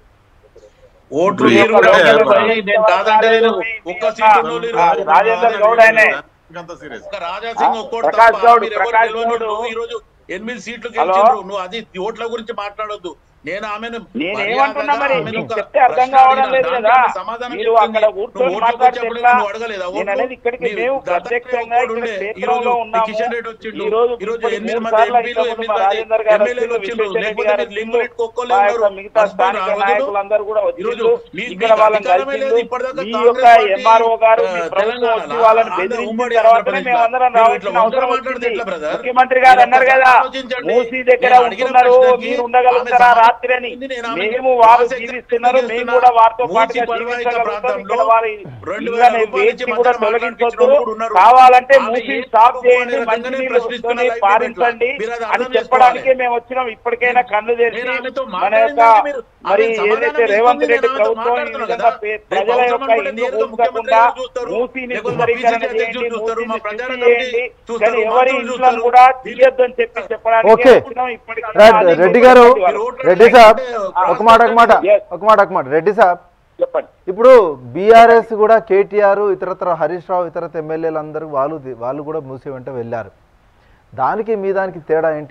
ఓట్లు ఇప్పుడు మీరు కూడా ఏం వేయాలి చెప్పాలి? భయ్యా, నేను కాదంటే నేను ఒక్క సీటు ఉన్నోళ్ళు ఆ, ఇరు- రాజేందర్ గౌడ్ ఆయనే. అంత సీరియస్ ఒక్క రాజా సింగ్ ఒక్కోడు ప్రకాష్ తప్ప గౌడ్, మీరు ఎవరు ప్రకాష్ గెలవనోళ్ళు. గౌడ్. ఈ రోజు ఎనిమిది సీట్లు హలో? గెలిచిండ్రు నువ్వు అది ఓట్ల గురించి మాట్లాడొద్దు నేను ఆమెను నేను మర్యాదగా ఏమంటున్నా మరి ఆమెను మీకు ఒక చెప్తే అర్థం ప్రశ్న కావడం అడిగినా, లేదు దానికి కదా ఆమె సమాధానం మీరు చెప్తుంది. అక్కడ నువ్వు కూర్చొని ఓట్లకు మాట్లాడితే వచ్చేప్పుడు ఎట్లా? నువ్వు అడగలేదా నేను ఓట్లు? అనేది ఇక్కడికి నీ మేము గతంలో ప్రత్యక్షంగా ఒక్కడు ఇక్కడ ఉండే. ఈ క్షేత్రంలో రోజు ఉన్నాము. కిషన్ రెడ్డి వచ్చిండు. ఈ రోజు ఈ రోజు ఇప్పటికి ఎనిమిది మూడు మంది సార్లు ఎంపీలు, ఇంతకుముందు ఎనిమిది మా మంది రాజేందర్ గారు ఎమ్మెల్యేలు వచ్చిండ్రు, వచ్చిండ్రు. విశ్వేశ్వర లేకపోతే రెడ్డి మీరు లింగులు గారు పెట్టుకోలే మా ఉన్నారు. యొక్క మిగతా మర్చిపోయిన స్థానిక ఆ రోజులు? నాయకులందరూ కూడా ఈరోజు వచ్చిండ్రు మీ- ఇక్కడ మీకు వాళ్ళని అధికారమే లేదు. కలిసిండ్రు ఇప్పటిదాకా మీ కాంగ్రెస్ యొక్క పార్టీ, ఎంఆర్ఓ గారు మీ ఆ, ప్రభుత్వం వచ్చి తెలంగాణలో, వాళ్ళని ఆంధ్ర బెదిరించిన ఉమ్మడి తర్వాతనే ఆంధ్రప్రదేశ్లో మేము అందరం మీరు రావాల్సిన ఇట్లా అవసరం వందలు మాట్లాడితే వచ్చింది ఎట్లా, brother? ముఖ్యమంత్రి గారు మీరు అన్నారు ఒక్కసారి కదా ఆలోచించండి. మూసీ దగ్గర నేను అడిగిన ఉంటున్నారు ప్రశ్నకి మీరు ఉండగలుగుతారా ఆమె రాత్రి అని సమాధానం నేను ఆమె మేము వాళ్ళు ఆసక్తి జీవిస్తున్నారు మేము చేస్తున్నా. కూడా వారితో మూసీ పాటుగా పరివాహిక జీవించగలుగుతాం ప్రాంతంలో ఇక్కడ వారి రెండు వేల ఇళ్ళని రూపాయల నుంచి వేచి మధ్యలో కూడా మాట్లాడించిన తొలగించొద్దు వాళ్ళు కూడా ఉన్నారు. కావాలంటే ఆమె మూసి ఏ స్టాప్ తప్పు చేయండి అనే మంచి విధంగా నీళ్ళు ప్రశ్నిస్తున్న వస్తుంది లైవ్ పారించండి మీరు అది అని అర్థం చెప్పడానికే చేసుకోవాలి. మేము వచ్చినాం ఇప్పటికైనా కళ్ళు తెరిచి నేను ఆమెతో మన యొక్క మాట్లాడిందంటే మీరు మరి ఆమె సమాధానం ఏదైతే ఇస్తుంది, రేవంత్ నేను రెడ్డి ఆమెతో ప్రభుత్వం ఈ మాట్లాడుతున్నా విధంగా కదా. పే- రేపు ప్రజల అవసరం యొక్క అనుకుంటే ఇల్లు నేరుగా ముఖ్యమంత్రి కూల్చకుండా గారు చూస్తారు. మూసీని లేకపోతే సుందరీకరణ PCC అధ్యక్షుడు చేయండి చూస్తారు, మా మూసీని ప్రచార శుద్ధి కమిటీ చేయండి చూస్తారు, కానీ ఎవరి మంత్రులు ఇంట్లో చూస్తారు. కూడా తీయొద్దని చెప్పి చెప్పడానికి ఓకే. వచ్చినాం ఇప్పటికీ రైట్ అది రెడ్డి మీరు గారు చెప్పండి వాళ్ళు. రెడ్డి సాబ్ ఆ, ఒక మాట ఒక మాట Yes. ఒక మాట ఒక మాట రెడ్డి సాబ్ చెప్పండి ఇప్పుడు బీఆర్ఎస్ కూడా కేటీఆర్ ఇతరత్ర హరీష్ రావు ఇతరత్ర ఎమ్మెల్యేలు అందరూ వాళ్ళు వాళ్ళు కూడా మూసి వెంట వెళ్ళారు దానికి మీ దానికి తేడా ఏంటి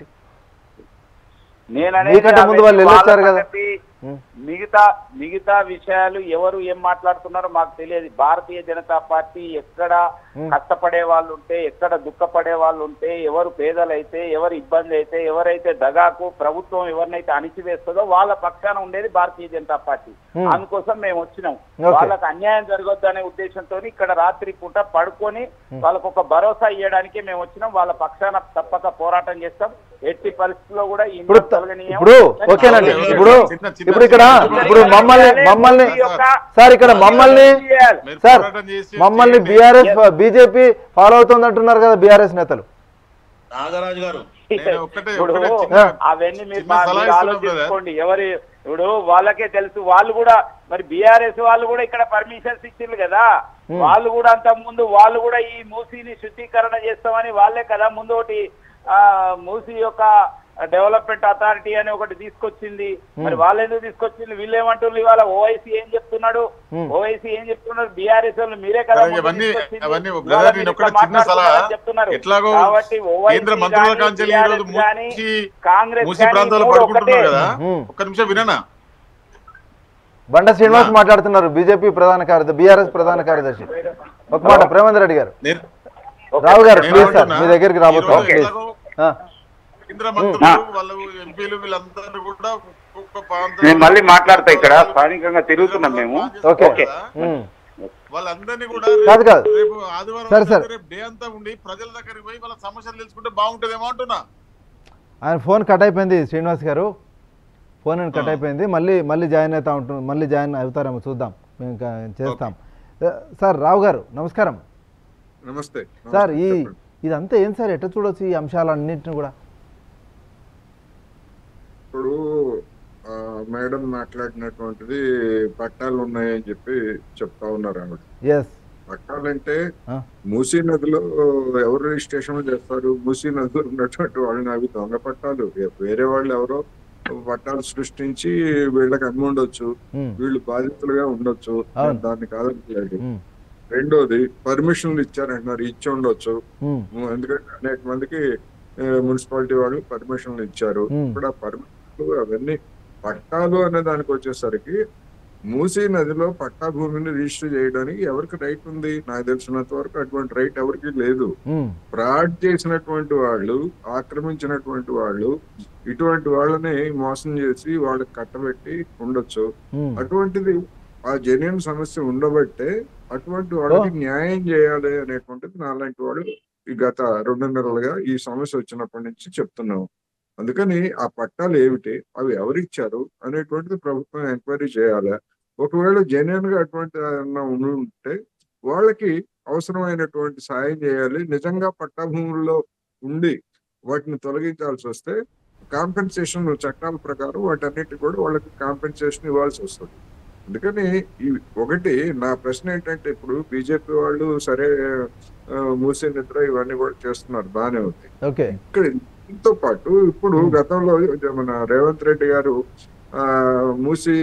నేననేది మీకంటే ముందు వాళ్ళు అవన్నీ వెళ్ళొచ్చారు వాళ్ళ కదా. సంగతి. ఉం. మిగతా మిగతా విషయాలు ఎవరు ఏం మాట్లాడుతున్నారో మాకు తెలియదు భారతీయ జనతా పార్టీ ఎక్కడ ఉం. కష్టపడే వాళ్ళు ఉంటే ఎక్కడ దుఃఖపడే వాళ్ళు ఉంటే ఎవరు పేదలైతే ఎవరు ఇబ్బంది అయితే ఎవరైతే దగాకు ప్రభుత్వం ఎవరినైతే అణిచివేస్తుందో వాళ్ళ పక్షాన ఉండేది భారతీయ జనతా పార్టీ ఉం. అందుకోసం మేము వచ్చినాం Okay. వాళ్ళకి అన్యాయం జరగొద్దు అనే ఉద్దేశంతో ఇక్కడ రాత్రి పూట పడుకొని వాళ్ళకు ఒక భరోసా ఇవ్వడానికి మేము వచ్చినాం వాళ్ళ పక్షాన తప్పక పోరాటం చేస్తాం ఎట్టి పరిస్థితుల్లో కూడా ఈ ఇప్పుడు ఇంట్లో తొలగనీయం. ఇప్పుడు ఓకేనండి ఓకే, ఓకే. ఇప్పుడు చిన్న- చిన్న- ఇప్పుడు ఇక్కడ చిన్న- ఇప్పుడు మమ్మల్ని మమ్మల్ని ఈ యొక్క సార్ ఇక్కడ మమ్మల్ని మీరు సార్ పోరాటం చేసి మమ్మల్ని చేయండి. బీఆర్ఎస్ బీజేపీ ఫాలో అవుతుంది అంటున్నారు కదా బీఆర్ఎస్ నేతలు నాగరాజు గారు నేను ఒక్కటే- ఇప్పుడు ఒక్కటే చిన్న- అవన్నీ మీరు చిన్న మా- సలహా మీరు ఇస్తున్నా, brother. ఆలోచించుకోండి ఎవరి ఇప్పుడు వాళ్ళకే తెలుసు వాళ్ళు కూడా మరి బీఆర్ఎస్ వాళ్ళు కూడా ఇక్కడ పర్మిషన్స్ ఇచ్చిండ్రు కదా Hmm. వాళ్ళు కూడా అంత ముందు వాళ్ళు కూడా ఈ మూసీని శుద్ధీకరణ చేస్తామని వాళ్ళే కదా ముందు ఒకటి ఆ మూసీ యొక్క డెవలప్మెంట్ అథారిటీ అని ఒకటి తీసుకొచ్చింది మరి వాళ్ళు ఎందుకు తీసుకొచ్చింది వీళ్ళు ఏమంటున్నారు ఇవాళ ఓఐసీ ఏం చెప్తున్నాడు Hmm. ఓఐసీ ఏం చెప్తున్నారు బీఆర్ఎస్ వాళ్ళు మీరే కదా సరే, ముందు ఇవన్నీ తీసుకొచ్చింది. అవన్నీ ఇవాళ బ్రదర్ మీరు నేను ఇట్లా ఒకటి చిన్న సలహా మాట్లాడుతున్నారని చెప్తున్నారు. ఎట్లాగో కాబట్టి OIC కేంద్ర మంత్రుల గానీ, కాంచెలు ఈ రోజు BRS గానీ, మూసి కాంగ్రెస్ మూసి గానీ ప్రాంతాల్లో మూడు పడుకుంటున్నారు ఒకటే. కదా Hmm. ఒక్క నిమిషం విననా బండ శ్రీనివాస్ నా- మాట్లాడుతున్నారు బీజేపీ ప్రధాన కార్యదర్శి బీఆర్ఎస్ ప్రధాన కార్యదర్శి ఒక మాట ప్రేమేందర్ రెడ్డి గారు నేను రావు గారు నేను ప్లీజ్ సార్ ఏమంటున్నా, మీ దగ్గరికి ఈ రాబోతున్నాం రోజు ప్లీజ్ ఎట్లాగో ఆ, కేంద్ర మంత్రులు వాళ్ళు ఎంపీలు వీళ్ళందరూ కూడా ఒక్కొక్క ప్రాంతం నేను మళ్ళీ మాట్లాడతా ఇక్కడ స్థానికంగా తిరుగుతున్నాం మేము ఓకే. ఓకే ఉమ్. వాళ్ళందరినీ కూడా కాదు, కాదు. రేపు- రేపు ఆదివారం సరే, సరే. రోజు రేపు డే అంతా ఉండి ప్రజల దగ్గరికి పోయి వాళ్ళ సమస్యలు తెలుసుకుంటే బాగుంటుందేమో అంటున్నా ఆయన ఫోన్ కట్ అయిపోయింది శ్రీనివాస్ గారు ఫోన్ అని కట్ అయిపోయింది మళ్ళీ మళ్ళీ జాయిన్ అవుతా ఉంటుంది మళ్ళీ జాయిన్ అవుతారేమో చూద్దాం మేము ఇంకా చేస్తాం ఆ, సార్ రావు గారు నమస్కారం నమస్తే సార్ ఈ చెప్పండి. ఇదంతా ఏం సార్ ఎట్లా చూడొచ్చు ఈ అంశాలన్నింటిని కూడా ఇప్పుడు ఆ, మేడం మాట్లాడినటువంటిది పట్టాలు ఉన్నాయని చెప్పి చెప్తా ఉన్నారు ఆవిడ ఎస్ పట్టాలంటే మూసీ నదిలో ఎవరు రిజిస్ట్రేషన్ చేస్తారు మూసీ నదిలో ఉన్నటువంటి వాళ్ళని అవి దొంగ పట్టాలు వేరే వాళ్ళు ఎవరో పట్టాలు సృష్టించి వీళ్ళకి అమ్మి ఉండొచ్చు వీళ్ళు బాధితులుగా ఉండొచ్చు అవును. దాన్ని కాదనట్లేదు రెండోది పర్మిషన్లు ఇచ్చారంటున్నారు ఇచ్చి ఉండొచ్చు ఎందుకంటే అనేక మందికి మున్సిపాలిటీ వాళ్ళు పర్మిషన్లు ఇచ్చారు Hmm. ఇప్పుడు ఆ పర్మిషన్లు అవన్నీ పట్టాలు అనే దానికి వచ్చేసరికి మూసీ నదిలో పట్టా భూమిని రిజిస్టర్ చేయడానికి ఎవరికి రైట్ ఉంది నాకు తెలిసినంత వరకు అటువంటి రైట్ ఎవరికి లేదు ఫ్రాడ్ చేసినటువంటి వాళ్ళు ఆక్రమించినటువంటి వాళ్ళు ఇటువంటి వాళ్ళని మోసం చేసి వాళ్ళకి కట్టబెట్టి ఉండొచ్చు అటువంటిది ఆ జెన్యున్ సమస్య ఉండబట్టే అటువంటి వాళ్ళకి న్యాయం చేయాలి అనేటువంటిది నాలాంటి వాళ్ళు ఈ గత రెండున్నరలుగా ఈ సమస్య వచ్చినప్పటి నుంచి చెప్తున్నాం అందుకని ఆ పట్టాలు ఏమిటి అవి ఎవరిచ్చారు అనేటువంటిది ప్రభుత్వం ఎంక్వైరీ చేయాలి ఒకవేళ జెన్యున్ గా అటువంటి ఏమన్నా ఉండి ఉంటే వాళ్ళకి అవసరమైనటువంటి సాయం చేయాలి నిజంగా పట్టా భూముల్లో ఉండి వాటిని తొలగించాల్సి వస్తే కాంపెన్సేషన్ చట్టాల ప్రకారం వాటన్నిటి కూడా వాళ్ళకి కాంపెన్సేషన్ ఇవ్వాల్సి వస్తుంది అందుకని ఈ ఒకటి నా ప్రశ్న ఏంటంటే ఇప్పుడు బీజేపీ వాళ్ళు సరే ఆ, మూసీ నిద్ర ఇవన్నీ కూడా చేస్తున్నారు బాగానే ఉంది ఓకే ఇక్కడ దీంతో పాటు ఇప్పుడు గతంలో మన రేవంత్ రెడ్డి గారు ఆ మూసి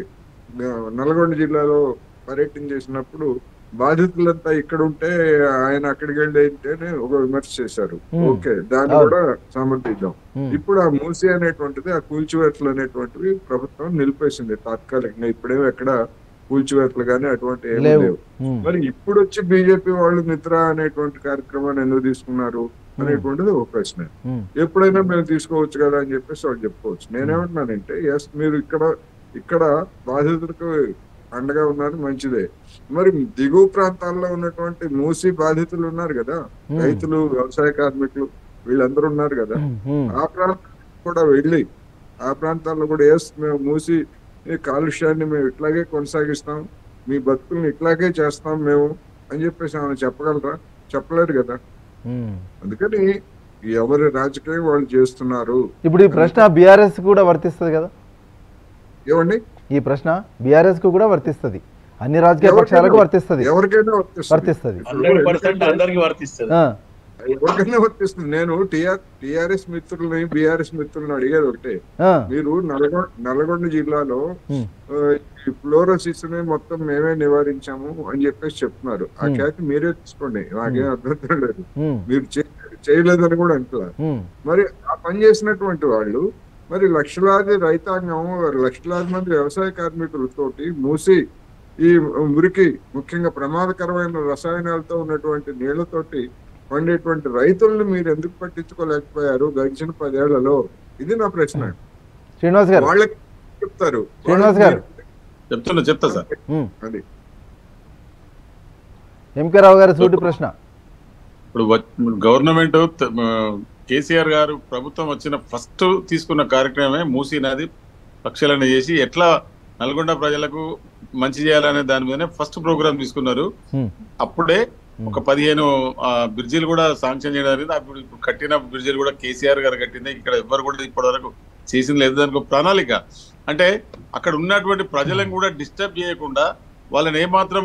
ఆ, నల్గొండ జిల్లాలో పర్యటన చేసినప్పుడు బాధితులంతా ఇక్కడ ఉంటే ఆయన అక్కడికి వెళ్ళి ఏంటనే ఒక విమర్శ చేశారు Hmm. ఓకే దాన్ని అవును. కూడా సమర్థిద్దాం ఇప్పుడు ఆ మూసి అనేటువంటిది ఆ కూల్చివేతలు అనేటువంటివి ప్రభుత్వం నిలిపేసింది తాత్కాలికంగా ఇప్పుడేమో ఎక్కడ కూల్చివేతలు కానీ అటువంటి ఏమీ లేవు లేవు మరి ఇప్పుడు వచ్చి బీజేపీ వాళ్ళు నిద్ర అనేటువంటి కార్యక్రమాన్ని ఎందుకు తీసుకున్నారు అనేటువంటిది ఒక ప్రశ్న ఎప్పుడైనా మేము తీసుకోవచ్చు కదా అని చెప్పేసి వాళ్ళు చెప్పుకోవచ్చు నేనేమంటున్నానంటే ఎస్ మీరు ఇక్కడ ఇక్కడ బాధితులకు అండగా ఉన్నారు మంచిదే మరి దిగువ ప్రాంతాల్లో ఉన్నటువంటి మూసి బాధితులు ఉన్నారు కదా రైతులు వ్యవసాయ కార్మికులు వీళ్ళందరూ ఉన్నారు కదా ఆ ప్రాంతం కూడా వెళ్ళి ఆ ప్రాంతాల్లో కూడా ఎస్ మేము మూసి ఈ కాలుష్యాన్ని మేము ఇట్లాగే కొనసాగిస్తాం మీ బతుకుల్ని ఇట్లాగే చేస్తాం మేము అని చెప్పేసి ఆమె చెప్పగలరా చెప్పలేరు కదా అందుకని ఎవరి రాజకీయం వాళ్ళు చేస్తున్నారు ఇప్పుడు ఈ ప్రశ్న బీఆర్ఎస్ కూడా వర్తిస్తుంది కదా ఏమండి ఈ ప్రశ్న బీఆర్ఎస్ కు కూడా వర్తిస్తుంది అన్ని రాజకీయ పక్షాలకు వర్తిస్తుంది ఎవరికైనా వర్తిస్తుంది వర్తిస్తుంది హండ్రెడ్ పర్సెంట్ అందరికి వర్తిస్తుంది ఆ, ఎవరికైనా వర్తిస్తుంది నేను టిఆర్ టిఆర్ఎస్ మిత్రులని బిఆర్ఎస్ మిత్రులను అడిగేది ఒకటే ఆ, మీరు నల్గొండ నల్గొండ జిల్లాలో ఉమ్, ఆ, ఈ ఫ్లోరోసిస్ ని మొత్తం మేమే నివారించాము అని చెప్పేసి చెప్తున్నారు ఆ Hmm. ఖ్యాతి మీరే తీసుకోండి నాకేం అర్థం లేదు ఉమ్, మీరు చే- చేయలేదని కూడా అంటున్నారు ఉమ్, మరి ఆ పని చేసినటువంటి వాళ్ళు మరి లక్షలాది రైతాంగం లక్షలాది మంది వ్యవసాయ కార్మికులతోటి మూసి ఈ మురికి ముఖ్యంగా ప్రమాదకరమైన రసాయనాలతో ఉన్నటువంటి నీళ్లతోటి పండేటువంటి రైతుల్ని మీరు ఎందుకు పట్టించుకోలేకపోయారు గడిచిన పదేళ్లలో ఇది నా ప్రశ్న శ్రీనివాస్ గారు వాళ్ళకి చెప్తారు శ్రీనివాస్ గారు. చెప్తున్నా చెప్తా సార్ ఉమ్, అది ఎంకే రావు గారి సూటి ప్రశ్న ఇప్పుడు గవర్నమెంట్ కేసీఆర్ గారు ప్రభుత్వం వచ్చిన ఫస్ట్ తీసుకున్న కార్యక్రమమే మూసీ నది పక్షులను చేసి ఎట్లా నల్గొండ ప్రజలకు మంచి చేయాలనే దాని మీదనే ఫస్ట్ ప్రోగ్రామ్ తీసుకున్నారు ఉమ్, అప్పుడే ఒక పదిహేను ఆ, బ్రిడ్జిలు కూడా శాంక్షన్ చేయడం జరిగింది అప్పుడు ఇప్పుడు కట్టిన బ్రిడ్జిలు కూడా కేసీఆర్ గారు కట్టింది ఇక్కడ ఎవ్వరు కూడా ఇప్పటి వరకు చేసింది లేదు దానికి ఒక ప్రణాళిక అంటే అక్కడ ఉన్నటువంటి ప్రజలను కూడా డిస్టర్బ్ చేయకుండా వాళ్ళని ఏమాత్రం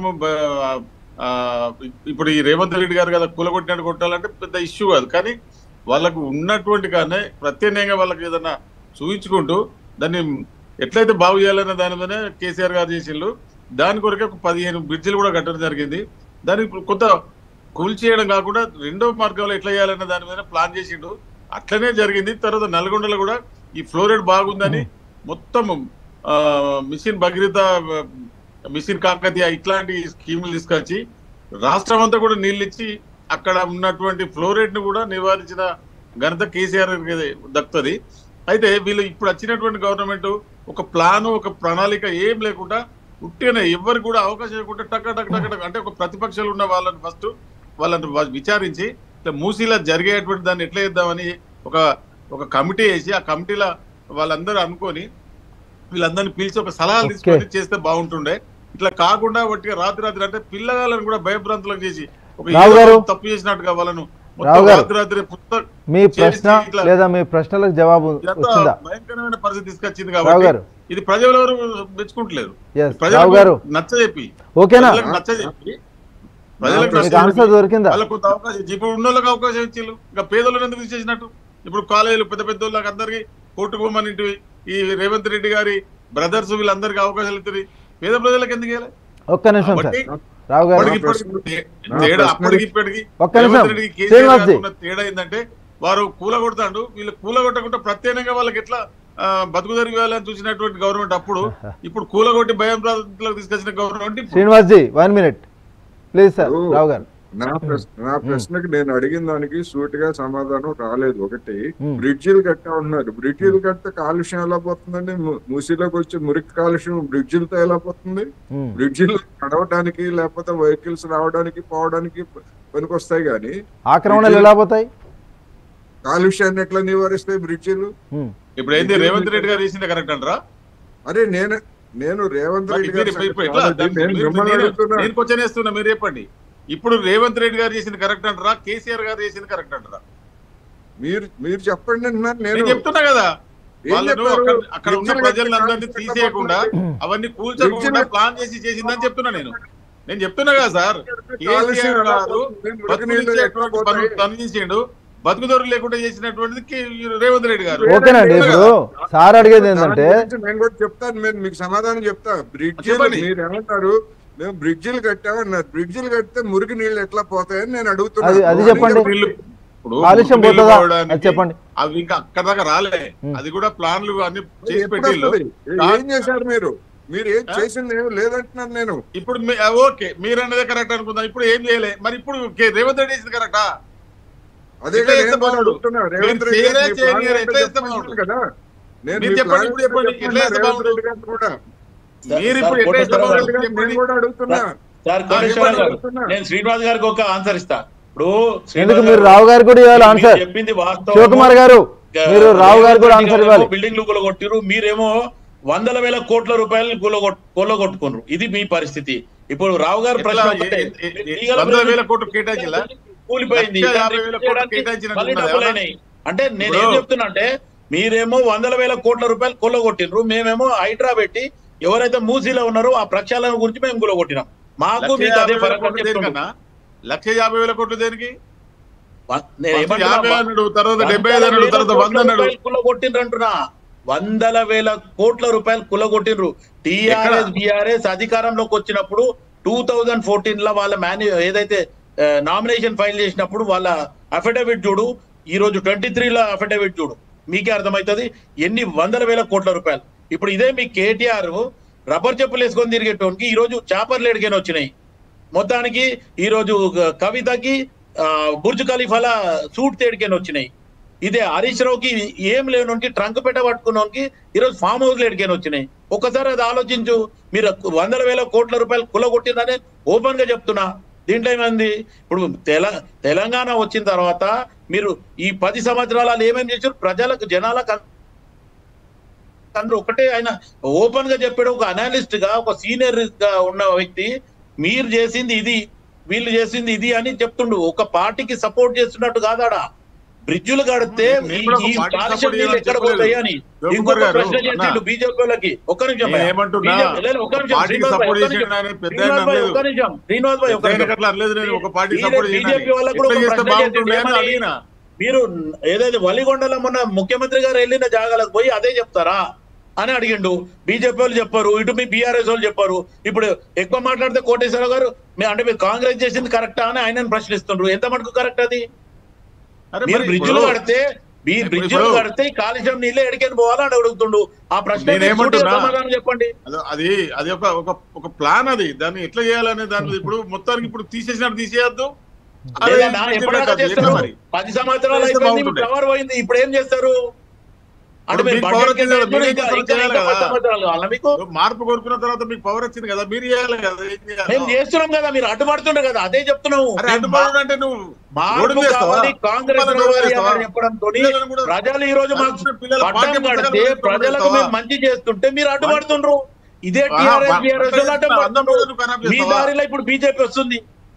ఆ, ఇప్పుడు ఈ రేవంత్ రెడ్డి గారు కదా కూలగొట్టినట్టు కొట్టాలంటే పెద్ద ఇష్యూ కాదు కానీ వాళ్ళకు ఉన్నటువంటి కానీ ప్రత్యేకంగా వాళ్ళకి ఏదైనా చూపించుకుంటూ దాన్ని ఎట్లయితే బాగు చేయాలనే దాని మీద కేసీఆర్ గారు చేసిండ్రు దాని కొరకే ఒక పదిహేను బ్రిడ్జిలు కూడా కట్టడం జరిగింది దానికి ఇప్పుడు కొంత కూల్చేయడం కాకుండా రెండో మార్గంలో ఎట్లా చేయాలనే దాని మీద ప్లాన్ చేసిండు అట్లనే జరిగింది తర్వాత నల్గొండలో కూడా ఈ ఫ్లోరైడ్ బాగుందని మొత్తం ఆ, మిషన్ భగీరథ ఆ, మిషన్ కాకతీయ ఇట్లాంటి స్కీములు తీసుకొచ్చి రాష్ట్రం అంతా కూడా నీళ్ళు ఇచ్చి అక్కడ ఉన్నటువంటి ఫ్లోరైడ్ ను కూడా నివారించిన ఘనత కేసీఆర్ దక్కుతుంది అయితే వీళ్ళు ఇప్పుడు వచ్చినటువంటి గవర్నమెంట్ ఒక ప్లాన్ ఒక ప్రణాళిక ఏం లేకుండా ఉట్టిగానే ఎవరికి కూడా అవకాశం ఇవ్వకుండా టక్ టక్ టక్ టక్ అంటే ఒక ప్రతిపక్షాలు ఉన్న వాళ్ళని ఫస్ట్ వాళ్ళని వా- విచారించి ఇట్లా మూసీలో జరిగేటువంటి దాన్ని ఎట్లా చేద్దామని ఒక ఒక కమిటీ వేసి ఆ కమిటీలో వాళ్ళందరూ అనుకొని వీళ్ళందరినీ పిలిచి ఒక సలహాలు Okay. తీసుకొని చేస్తే బాగుంటుండే ఇట్లా కాకుండా వట్టిగా రాత్రి రాత్రి అంటే పిల్లగాళ్ళని కూడా భయభ్రాంతులకు చేసి ఒక రావు ఏదో గారు. తప్పు చేసినట్టుగా వాళ్ళను మొత్తం రావు గారు. రాత్రి రాత్రి పుస్తక మీ ప్రశ్న చేసి ఇట్లా- లేదా మీ ప్రశ్నలకు జవాబు ఇదంతా వచ్చిందా భయంకరమైన పరిస్థితి తీసుకొచ్చింది రావు కాబట్టి గారు ఇది ప్రజలు ఎవరు మెచ్చుకుంటలేరు ఎస్ రావు ప్రజలకు గారు నచ్చజెప్పి ఓకేనా ప్రజలకు నచ్చజెప్పి ప్రజలకు మీకు నచ్చజెప్పి ఆన్సర్ దొరికిందా వాళ్ళకు కొంత అవకాశం ఇచ్చి ఇప్పుడు ఉన్న వాళ్ళకి అవకాశం ఇచ్చిళ్ళు ఇంకా పేదలను ఎందుకు తీసేసినట్టు ఇప్పుడు కాలేజీలు పెద్ద పెద్ద వాళ్ళకి అందరికి కోర్టుకు పోమని ఇంటివి ఈ రేవంత్ రెడ్డి గారి బ్రదర్స్ వీళ్ళందరికీ అవకాశాలు ఇస్తుంది పేద ప్రజలకు ఎందుకు ఇవ్వాలి ఒక్క నిమిషం సార్ కాబట్టి రావు గారు అప్పటికి ఇప్పటికి తేడా అప్పటికి ఇప్పటికి ఒక్క నిమిషం. రేవంత్ రెడ్డికి కేసీఆర్ శ్రీనివాస్ జీ. గారికి ఉన్న తేడా ఏంటంటే వారు కూల కొడతాడు వీళ్ళు కూల కొట్టకుండా ప్రత్యేకంగా వాళ్ళకి ఎట్లా ఆ, బతుకు జరిగేయాలని చూసినటువంటి గవర్నమెంట్ అప్పుడు ఇప్పుడు కూల కొట్టి భయం ప్రాంతాలకు తీసుకొచ్చిన గవర్నమెంట్ ఇప్పుడు Srinivas ji one minute please sir ఓ. రావు గారు నా ప్రశ్న నా ప్రశ్నకి నేను అడిగిన దానికి సూటిగా సమాధానం రాలేదు ఒకటి మ్మ్. బ్రిడ్జిలు కట్టా ఉన్నారు బ్రిడ్జిలు కడితే కాలుష్యం ఎలా పోతుందండి ము- మూసీలోకి వచ్చే మురికి కాలుష్యం బ్రిడ్జిలతో ఎలా పోతుంది ఉమ్, బ్రిడ్జిలు నడవడానికి లేకపోతే వెహికల్స్ రావడానికి పోవడానికి పనికొస్తాయి కానీ ఆక్రమణలు ఎలా పోతాయి కాలుష్యాన్ని ఎట్లా నివారిస్తాయి బ్రిడ్జిలు ఉమ్, ఇప్పుడు ఏంది రేవంత్ రెడ్డి గారు చేసింది కరెక్ట్ అంటారా అరే నేను నేను రేవంత్ మరి రెడ్డి మీరు గారి ఇప్పుడు- ఇప్పుడు ఎట్లా? సంగతి నేను మీరు- మిమ్మల్ని నేను- అడుగుతున్నా నేను క్వశ్చన్ వేస్తున్నా మీరు చెప్పండి ఇప్పుడు రేవంత్ రెడ్డి గారు చేసింది కరెక్ట్ అంటారా కేసీఆర్ గారు చేసింది కరెక్ట్ అంటారా మీరు మీరు చెప్పండి అంటున్నాను నేను నేను చెప్తున్నా కదా ఏం వాళ్ళను చెప్పారు? అక్కడ- అక్కడ ఉన్న బ్రిడ్జిలు ప్రజలందరినీ కట్టి తీసేయకుండా అవన్నీ కూల్చకుండా బ్రిడ్జిలు- ప్లాన్ చేసి చేసిందని చెప్తున్నా నేను నేను చెప్తున్నా కదా సార్ కాలుష్యం కేసీఆర్ ఎలా గారు పోతుంది? మురికి నీళ్ళు ఎట్లా బతుకునిచ్చేటువంటి పనులు పోతాయి? పని చేసిండు బతుకుదొరు లేకుండా చేసినటువంటిది కే- రేవంత్ రెడ్డి గారు ఓకేనండి ఇప్పుడు సార్ అడిగేది ఏంటంటే దాని గురించి నేను కూడా చెప్తాను మీరు మీకు సమాధానం చెప్తా బ్రిడ్జిలు చెప్పండి. మీరు ఏమంటారు మేము బ్రిడ్జిలు కట్టామన్నారు బ్రిడ్జిలు కడితే మురికి నీళ్ళు ఎట్లా పోతాయని నేను అది- అడుగుతున్నాను అది చెప్పండి. నీళ్ళు ఇప్పుడు కాలుష్యం నీళ్ళు పోతుందా పోవడానికి అది చెప్పండి అవి ఇంకా అక్కడ దాకా రాలే ఉం. అది కూడా ప్లాన్లు అన్ని అది చేసి ఎప్పుడు పెట్టిళ్ళు వస్తది? ఏం చేశారు మీరు మీరు ఏం ఆ? చేసింది ఏం లేదంటున్నాను నేను ఇప్పుడు మీ- ఆ, ఓకే మీరు అన్నదే కరెక్ట్ అనుకుందాం ఇప్పుడు ఏం చేయలే మరి ఇప్పుడు కే- రేవంత్ రెడ్డి చేసింది కరెక్టా అదే ఎట్లా నేను చేస్తే కూడా బాగుండు? అడుగుతున్నా రేవంత్ మీరు రెడ్డి గారు చేయలే, మీ ప్లాన్ చేయలేరు, ఏంటో ఎట్లా చేస్తే చెప్పంటున్నాను బాగుండు? కదా నేను మీరు మీ చెప్పండి, ప్లాన్ ఇప్పుడు చెప్పండి, ఏంటో ఎట్లా చేస్తే రేవంత్ బాగుండు? రెడ్డి గారు కూడా మీరు ఇప్పుడు సార్, ఎట్లా చేస్తే కోటేశ్వరరావు బాగుండు? గారు, నేను కూడా అడుగుతున్నా సార్ ఆ, కోటేశ్వరరావు గారు చెప్తున్నా. నేను శ్రీనివాస్ గారికి ఒక ఆన్సర్ ఇస్తా ఇప్పుడు ఎందుకు శ్రీనివాస్ మీరు గారు, రావు గారు కూడా ఇవ్వాలి మీరు ఆన్సర్ చెప్పింది వాస్తవం శివకుమార్ గారు మీరు రావు గారు కూడా ఆన్సర్ ఇవ్వాలి బిల్డింగ్ లు కొట్టిరు మీరేమో వందల వేల కోట్ల రూపాయలు కొల్లగొట్టుకున్నారు ఇది మీ పరిస్థితి ఇప్పుడు రావు గారు ఎట్లా? ప్రశ్న ఏ- ఒకటే. ఏ- ఏ- లీగల్ వందల ప్రొసీజర్ వేల కోట్లు కేటాయించిలా? కూలిపోయింది లక్ష యాభై దాన్ని వేల చేయడానికి కోట్లు కేటాయించినట్టు మళ్ళీ ఉన్నదా? డబ్బులు అయినాయి. అంటే నేను ఏం ఇప్పుడు- చెప్తున్నా అంటే మీరేమో వందల వేల కోట్ల రూపాయలు కొల్లగొట్టిండ్రు మేమేమో హైడ్రా పెట్టి ఎవరైతే మూసీలో ఉన్నారో ఆ ప్రక్షాళన గురించి మేము కొల్లగొట్టినాం మాకు లక్ష మీకు అదే యాభై వేల ఫరక్ అని కోట్లు చెప్తున్నాం. దేనికన్నా లక్ష యాభై వేల కోట్లు దేనికి వ- నేను ఫస్ట్ ఏమంటున్నా? యాభై అన్నాడు తర్వాత వందల డెబ్బై ఐదు అన్నాడు వేల తర్వాత కోట్ల వంద అన్నాడు రూపాయలు కుల్లగొట్టిండ్రు వందల వేల కోట్ల రూపాయలు కుల్లగొట్టిండ్రు టిఆర్ఎస్ ఎక్కడ? బిఆర్ఎస్ అధికారంలోకి వచ్చినప్పుడు టూ థౌజండ్ ఫోర్టీన్ లో వాళ్ళ మాన్యు ఏదైతే నామినేషన్ ఫైల్ చేసినప్పుడు వాళ్ళ అఫిడవిట్ చూడు ఈ రోజు ట్వంటీ త్రీలో అఫిడవిట్ చూడు మీకే అర్థమవుతుంది ఎన్ని వందల వేల కోట్ల రూపాయలు ఇప్పుడు ఇదే మీ కేటీఆర్ రబ్బర్ చెప్పులు వేసుకొని తిరిగేటోనికి ఈ రోజు చాపర్లు ఎడిగానే వచ్చినాయి మొత్తానికి ఈ రోజు గ- కవితకి ఆ, బుర్జ్ ఖలీఫాల సూట్ తేడికని వచ్చినాయి ఇదే హరీష్ రావుకి ఏం లేనునికి ట్రంక్ పెట్ట పట్టుకున్నోనికి ఈరోజు ఫామ్ హౌస్ ఎడికని వచ్చినాయి ఒక్కసారి అది ఆలోచించు మీరు వందల వేల కోట్ల రూపాయలు కులగొట్టిందని ఓపెన్ గా చెప్తున్నా దీంట్లో ఏమైంది ఇప్పుడు తెల తెలంగాణ వచ్చిన తర్వాత మీరు ఈ పది సంవత్సరాలు ఏమేమి చేశారు ప్రజలకు జనాలకు అందరూ ఒకటే ఆయన ఓపెన్ గా చెప్పాడు ఒక అనలిస్ట్ గా ఒక సీనియర్ గా ఉన్న వ్యక్తి మీరు చేసింది ఇది వీళ్ళు చేసింది ఇది అని చెప్తుండు ఒక పార్టీకి సపోర్ట్ చేస్తున్నట్టు కాదాడా బ్రిడ్జులు కడితే నేను ఈ- కూడా ఒక ఈ పార్టీకి కాలుష్యం సపోర్ట్ నీళ్ళు ఎక్కడ చేయాలని పోతాయి అని చెప్పలేదు. ఇంకొక గారు, ప్రశ్న అన్నా. చేసిండు బీజేపీ వాళ్ళకి ఒక్క నిమిషం నేను భయ్యా. ఏమంటున్నా బీజేపీ లేదు, ఒక్క నిమిషం పార్టీకి శ్రీనివాస్ భాయ్, సపోర్ట్ ఒక్క నిమిషం. చేసిన ఆయన పెద్ద శ్రీనివాస్ ఆయన భాయ్, అనలేదు. ఒక్క నిమిషం శ్రీనివాస్ భాయ్ ఒక్క పెద్ద ఆయన నిమిషం అట్లా అనలేదు నేను ఒక పార్టీ బీ- సపోర్ట్ బీజేపీ వాళ్ళకు కూడా ఎట్లా ఒక చేస్తే ప్రశ్న బాగుంటుండే అని చేసిండు. అడిగిన మీరు ఏదైతే వలిగొండలో మొన్న ముఖ్యమంత్రి గారు వెళ్ళిన జాగాలకు పోయి అదే చెప్తారా అని అడిగిండు బీజేపీ వాళ్ళు చెప్పారు ఇటు మీ బీఆర్ఎస్ వాళ్ళు చెప్పారు ఇప్పుడు ఎక్కువ మాట్లాడితే కోటేశ్వరరావు గారు మీ అంటే మీరు కాంగ్రెస్ చేసింది కరెక్టా అని ఆయన ప్రశ్నిస్తుండ్రు ఎంత మటుకు కరెక్ట్ అది అరే మీరు మరి బ్రిడ్జ్లు ఇప్పుడు- కడితే మీ ఇప్పుడు- బ్రిడ్జ్లు కడితే ఈ కాలుష్యం నీళ్ళు ఎడికని పోవాలని అడుగుతుండు ఆ ప్రశ్న నేనేమంటున్నా? సమాధానం చెప్పండి అదో- అది అది ఒక ఒక ఒక ప్లాన్ అది దాన్ని ఎట్లా చేయాలనే దాని మీద ఇప్పుడు మొత్తానికి ఇప్పుడు తీసేసినట్టు తీసేయద్దు అదే లేదా నా ఇది ఎప్పుడైనా కాదు, ఎట్లా చేస్తారు మరి పది సంవత్సరాలు చేస్తే అయిపోయింది బాగుంటుండే. పవర్ పోయింది ఇప్పుడు ఏం చేస్తారు అంటే ఇప్పుడు మీరు మీకు budget power వచ్చింది కదా, కింద మీరేం ఇంకా- చేస్తారో ఇంకా- చేయాలి ఇంకా పది కదా. సంవత్సరాలు కావాలా మీకు మార్పు కోరుకున్న తర్వాత మీకు పవర్ వచ్చింది కదా మీరు చేయాలి కదా ఏం చేయాలి? మేము చేస్తున్నాం కదా మీరు అడ్డుపడుతుండ్రు కదా అదే చెప్తున్నాము అరే మేము అడ్డుపడడం అంటే నువ్వు మార్పు రోడ్డు మీద వేస్తావా? కావాలి కాంగ్రెస్ పిల్లలను రోడ్డు మీద వేస్తావా? చెప్పడంతో పిల్లలను కూడా- ప్రజలు ఈ రోజు మాకు చదువుకునే పిల్లల పట్టం పాఠ్య పుస్తకాలు కడితే కూడా ప్రజలకు వేస్తావా? మేము మంచి చేస్తుంటే మీరు అడ్డుపడుతుండ్రు ఇదే ఆహా, టీఆర్ఎస్ బా- బీఆర్ఎస్ అట్లా చేస్తున్నా, అన్నం కూడా నువ్వు ఖరాబ్ మీ చేస్తావా? దారిలో ఇప్పుడు బీజేపీ వస్తుంది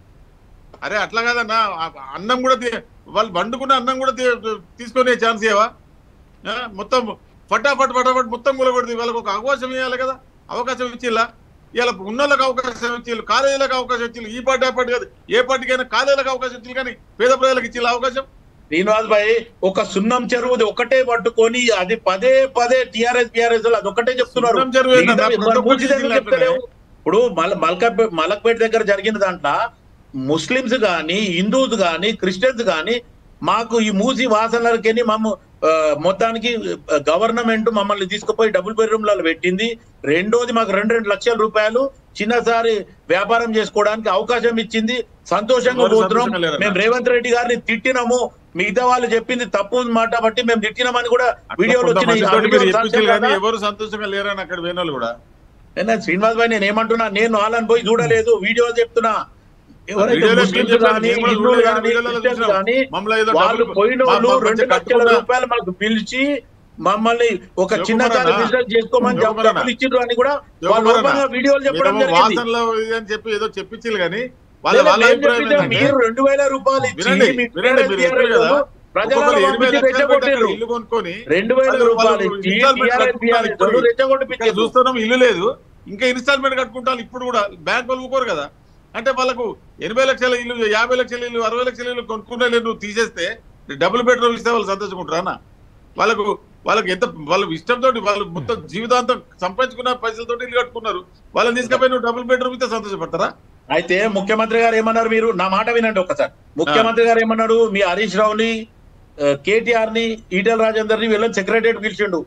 అరే అట్లా కాదన్నా ఆ అన్నం కూడా తీ- వాళ్ళు వండుకున్న అన్నం కూడా తీ- తీసుకునే ఛాన్స్ ఇవ్వవా ఆ, మొత్తం ఫటాఫట్ ఫటాఫట్ మొత్తం కూలగొడుతుంది వాళ్ళకి ఒక అవకాశం ఇవ్వాలి కదా అవకాశం ఇచ్చిల్లా ఇలా ఉన్నోళ్ళకి అవకాశం ఇచ్చిల్లు కాలేజీలకు అవకాశం ఇచ్చిల్లు ఈ పార్టీ ఆ పార్టీ కాదు ఏ పార్టీకైనా కాలేజీలకు అవకాశం ఇచ్చిల్లు కానీ పేద ప్రజలకు ఇచ్చిల్లు అవకాశం శ్రీనివాస్ భాయ్ ఒక సున్నం చెరువుది ఒకటే పట్టుకొని అది పదే పదే టిఆర్ఎస్ బిఆర్ఎస్ అది ఒకటే చెప్తున్నారు సున్నం చెరువు ఏంటన్నా? మిగతా ప్రతి ఒక్కటి మూసి దగ్గర జిల్లా చెప్తలేవు. ఇప్పుడు మల మల్కపేట మలక్పేట దగ్గర జరిగిన దాంట్లో ముస్లిమ్స్ గాని హిందూస్ గాని క్రిస్టియన్స్ గాని మాకు ఈ మూసి వాసనలకి మమ్మ ఆ, మొత్తానికి గవర్నమెంట్ మమ్మల్ని తీసుకుపోయి డబుల్ బెడ్రూమ్లలో పెట్టింది రెండోది మాకు రెండు రెండు లక్షల రూపాయలు చిన్నసారి వ్యాపారం చేసుకోవడానికి అవకాశం ఇచ్చింది సంతోషంగా ఎవరు పోతున్నాం సంతోషంగా లేరన్నా? మేము రేవంత్ రెడ్డి గారిని తిట్టినాము మిగతా వాళ్ళు చెప్పింది తప్పు మాట బట్టి మేము తిట్టినామని కూడా వీడియోలు వచ్చినాయి ఆ కొంతమందితోటి మీరు వీడియోలు చెప్పించారు సాక్ష్యం కానీ కదా? ఎవరు సంతోషంగా లేరని అక్కడ పోయిన కూడా నేను శ్రీనివాస్ భాయ్ నేను ఏమంటున్నా నేను వాళ్ళని పోయి చూడలేదు వీడియో చెప్తున్నా ఎవరైతే వీడియోలో ముస్లింస్ మీరు కానీ చెప్పండి, మేము కూడా హిందువులు చూడలేదు, కానీ వీడియోలో క్రిస్టియన్స్ చూసినాం. కానీ మమ్మల్ని ఏదో వాళ్ళు డబ్బులు- పోయిన మా- వాళ్ళు మా రెండు మధ్య లక్షల కట్టుకున్న- రూపాయలు మాకు పిలిచి మమ్మల్ని ఒక చిన్న శివకుమారన్నా, బిజినెస్ చేసుకోమని శివకుమారన్నా, డబ్బులు ఇచ్చిండ్రు అని కూడా వాళ్ళు శివకుమారన్నా, ఓపెన్గా వీడియోలు చెప్పడం మీరేమో జరిగింది వాసనలో ఇది అని చెప్పి ఏదో చెప్పించారు కానీ వాళ్ళ లేదా వాళ్ళ మేము అభిప్రాయం చెప్పిందే ఏంటంటే మీరు రెండు వేల రూపాయలు ఇచ్చి వినండి, మీ వినండి, మీరు TRS చెప్పారు కదా, ప్రజలలో ఒక్కొక్కరు ఎనభై పంపించి లక్షలు పెట్టి అక్కడ రెచ్చగొట్టిర్రు. ఇల్లు కొనుక్కొని రెండు వేల వాళ్ళు- రూపాయలు వాళ్ళు ఇచ్చి ఇన్స్టాల్మెంట్ టీఆర్ఎస్ కట్టుకుంటారు బీఆర్ఎస్ ఇప్పుడు. వాళ్ళు ఇక్కడ రెచ్చగొట్టిపించారు చూస్తున్నాం ఇల్లు లేదు ఇంకా ఇన్స్టాల్మెంట్ కట్టుకుంటారు ఇప్పుడు కూడా బ్యాంక్ వాళ్ళు ఊరుకోరు కదా అంటే వాళ్ళకు ఎనభై లక్షల ఇల్లు యాభై లక్షల ఇల్లు అరవై లక్షల ఇల్లు కొనుక్కుంటే నువ్వు తీసేస్తే డబుల్ బెడ్రూమ్ ఇస్తే వాళ్ళు సంతోషకుంటారా వాళ్ళకు వాళ్ళకి ఎంత వాళ్ళ ఇష్టంతో వాళ్ళు మొత్తం జీవితాంతం సంపాదించుకున్న పైసలతో ఇల్లు కట్టుకున్నారు వాళ్ళని తీసుకుపోయి నువ్వు డబుల్ బెడ్రూమ్ ఇస్తే సంతోషపడతారా అయితే ముఖ్యమంత్రి గారు ఏమన్నారు మీరు నా మాట వినండి ఒకసారి ముఖ్యమంత్రి గారు ఏమన్నాడు మీ హరీష్ రావుని కేటీఆర్ ని ఈటెల రాజేందర్ ని వీళ్ళని సెక్రటరియట్ పిలిచిండు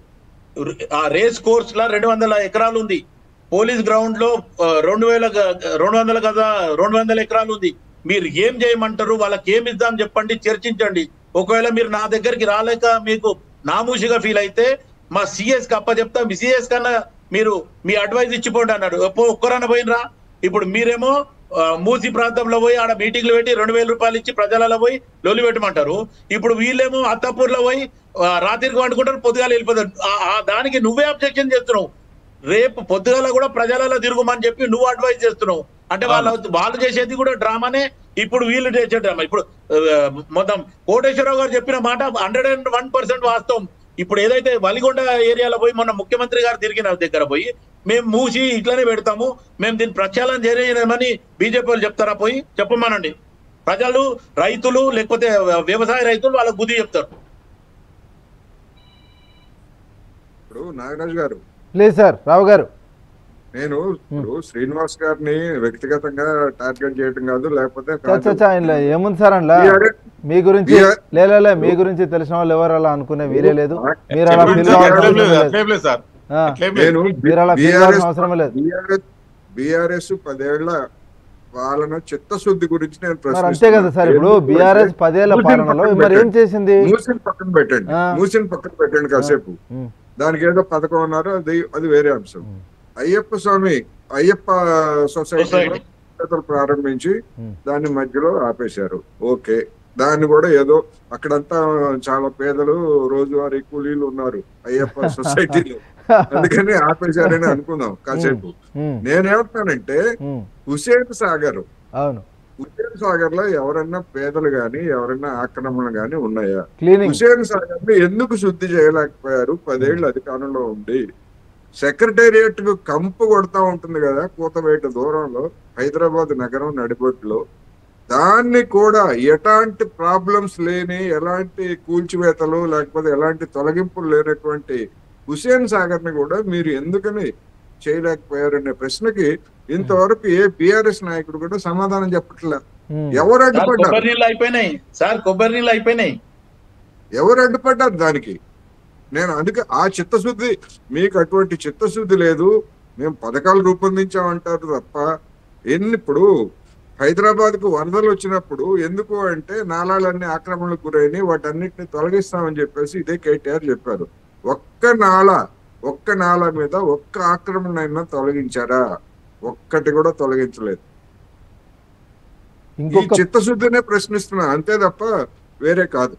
ఆ రేస్ కోర్స్ లా రెండు వందల ఎకరాలు ఉంది పోలీస్ గ్రౌండ్ లో ఆ, రెండు వేల గ- రెండు వందల గద రెండు వందల ఎకరాలు ఉంది మీరు ఏం చేయమంటారు వాళ్ళకి ఏం ఇద్దాం చెప్పండి చర్చించండి ఒకవేళ మీరు నా దగ్గరికి రాలేక మీకు నామూషిగా ఫీల్ అయితే మా సిఎస్ కి అప్ప చెప్తా మీ సిఎస్ కన్నా మీరు మీ అడ్వైజ్ ఇచ్చిపోండి అన్నాడు ఒప్పో- ఒక్కరన్నా పోయినరా ఇప్పుడు మీరేమో ఆ, మూసి ప్రాంతంలో పోయి ఆడ మీటింగ్లు పెట్టి రెండు వేల రూపాయలు ఇచ్చి ప్రజలలో పోయి లొల్లి పెట్టమంటారు ఇప్పుడు వీళ్ళేమో అత్తాపూర్లో పోయి ఆ, రాత్రికి వండుకుంటారు పొద్దుగాల వెళ్ళిపోతారు ఆ- ఆ దానికి నువ్వే అబ్జెక్షన్ చేస్తున్నావు రేపు పొద్దుగాల కూడా ప్రజలలో తిరుగుమని చెప్పి నువ్వు అడ్వైజ్ చేస్తున్నావు అంటే వాళ్ళ వాళ్ళు చేసేది కూడా డ్రామానే ఇప్పుడు వీళ్ళు చేసే డ్రామా ఇప్పుడు ఆ, మొత్తం కోటేశ్వరరావు గారు చెప్పిన మాట హండ్రెడ్ అండ్ వన్ పర్సెంట్ వాస్తవం ఇప్పుడు ఏదైతే వలిగొండ ఏరియాలో పోయి మొన్న ముఖ్యమంత్రి గారు తిరిగిన దగ్గర పోయి మేము మూసి ఇట్లనే పెడతాము మేము దీన్ని ప్రక్షాళన చేయమని బీజేపీ వాళ్ళు చెప్తారా పోయి చెప్పమనండి ప్రజలు రైతులు లేకపోతే వ్యవసాయ రైతులు వాళ్ళకు బుద్ధి చెప్తారు ఇప్పుడు నాగరాజు గారు లేదు సార్ రావు గారు నేను ఇప్పుడు శ్రీనివాస్ గారిని వ్యక్తిగతంగా టార్గెట్ చేయడం కాదు లేకపోతే చచ్చా కాదు. చచ్చా ఇందులో ఏముంది సార్ అందులో వీఆర్- మీ గురించి వీఆర్- లేలే మీ గురించి తెలిసిన వాళ్ళు ఎవరు అలా అనుకునే వీరే లేదు మీరు అలా అట్లేం ఫీల్ లేదు, అవ్వాల్సిన అట్లేం అవసరం లేదు, లేదు అట్లేం లేదు సార్ ఆ, అట్లేం లేదు. నేను మీరు అలా ఫీల్ అవ్వాల్సిన అవసరం లేదు బిఆర్ఎస్ పదేళ్ల పాలన చిత్తశుద్ధి గురించి నేను మరి అంతే కదా సార్ ఇప్పుడు బీఆర్ఎస్ పదేళ్ల పాలనలో మరి ఏం చేసింది మూసిని పక్కన పెట్టండి ఆ. మూసిని పక్కన పెట్టండి కాసేపు ఉమ్, దానికి ఏదో పథకం అన్నారు అది అది వేరే అంశం um. Ayyappa Swamy Ayyappa society society. ప్రారంభించి ఉమ్. దాన్ని మధ్యలో ఆపేశారు ఓకే దాన్ని కూడా ఏదో అక్కడంతా చాలా పేదలు రోజువారీ కూలీలు ఉన్నారు అయ్యప్ప సొసైటీలో అందుకని ఆపేశారని అనుకుందాం కాసేపు ఉమ్, నేనేమంటానంటే ఉమ్, హుసేన్ సాగర్ అవును హుసేన్ సాగర్ లో ఎవరైనా పేదలు గాని ఎవరైనా ఆక్రమణలు గాని ఉన్నాయా క్లీనింగ్ హుసేన్ సాగర్ ని ఎందుకు శుద్ధి చేయలేకపోయారు పదేళ్ళు అధికారంలో ఉండి సెక్రటేరియట్ కు కంపు కొడతా ఉంటుంది కదా కూతవేట దూరంలో హైదరాబాద్ నగరం నడిబొట్టులో దాన్ని కూడా ఎలాంటి ప్రాబ్లమ్స్ లేని ఎలాంటి కూల్చివేతలు లేకపోతే ఎలాంటి తొలగింపులు లేనటువంటి హుసేన్ సాగర్ ని కూడా మీరు ఎందుకని చేయలేకపోయారనే ప్రశ్నకి ఇంతవరకు ఏ బిఆర్ఎస్ నాయకుడు కూడా సమాధానం చెప్పట్లే ఉమ్. ఎవరు సార్ అడ్డుపడ్డారు కొబ్బరి నీళ్ళు అయిపోయినాయి సార్ కొబ్బరి నీళ్ళు అయిపోయినాయి ఎవరు అడ్డుపడ్డారు దానికి నేను అందుకే ఆ చిత్తశుద్ధి మీకు అటువంటి చిత్తశుద్ధి లేదు మేము పథకాలు రూపొందించామంటారు తప్ప ఎన్ని ఇప్పుడు హైదరాబాద్ కు వరదలు వచ్చినప్పుడు ఎందుకు అంటే నాలాలన్నీ ఆక్రమణలకు గురైన వాటన్నిటిని తొలగిస్తామని చెప్పేసి ఇదే కేటీఆర్ చెప్పారు ఒక్క నాల ఒక్క నాల మీద ఒక్క ఆక్రమణ అయినా తొలగించారా ఒక్కటి కూడా తొలగించలేదు ఈ ఇంకొక చిత్తశుద్ధినే ప్రశ్నిస్తున్నా అంతే తప్ప వేరే కాదు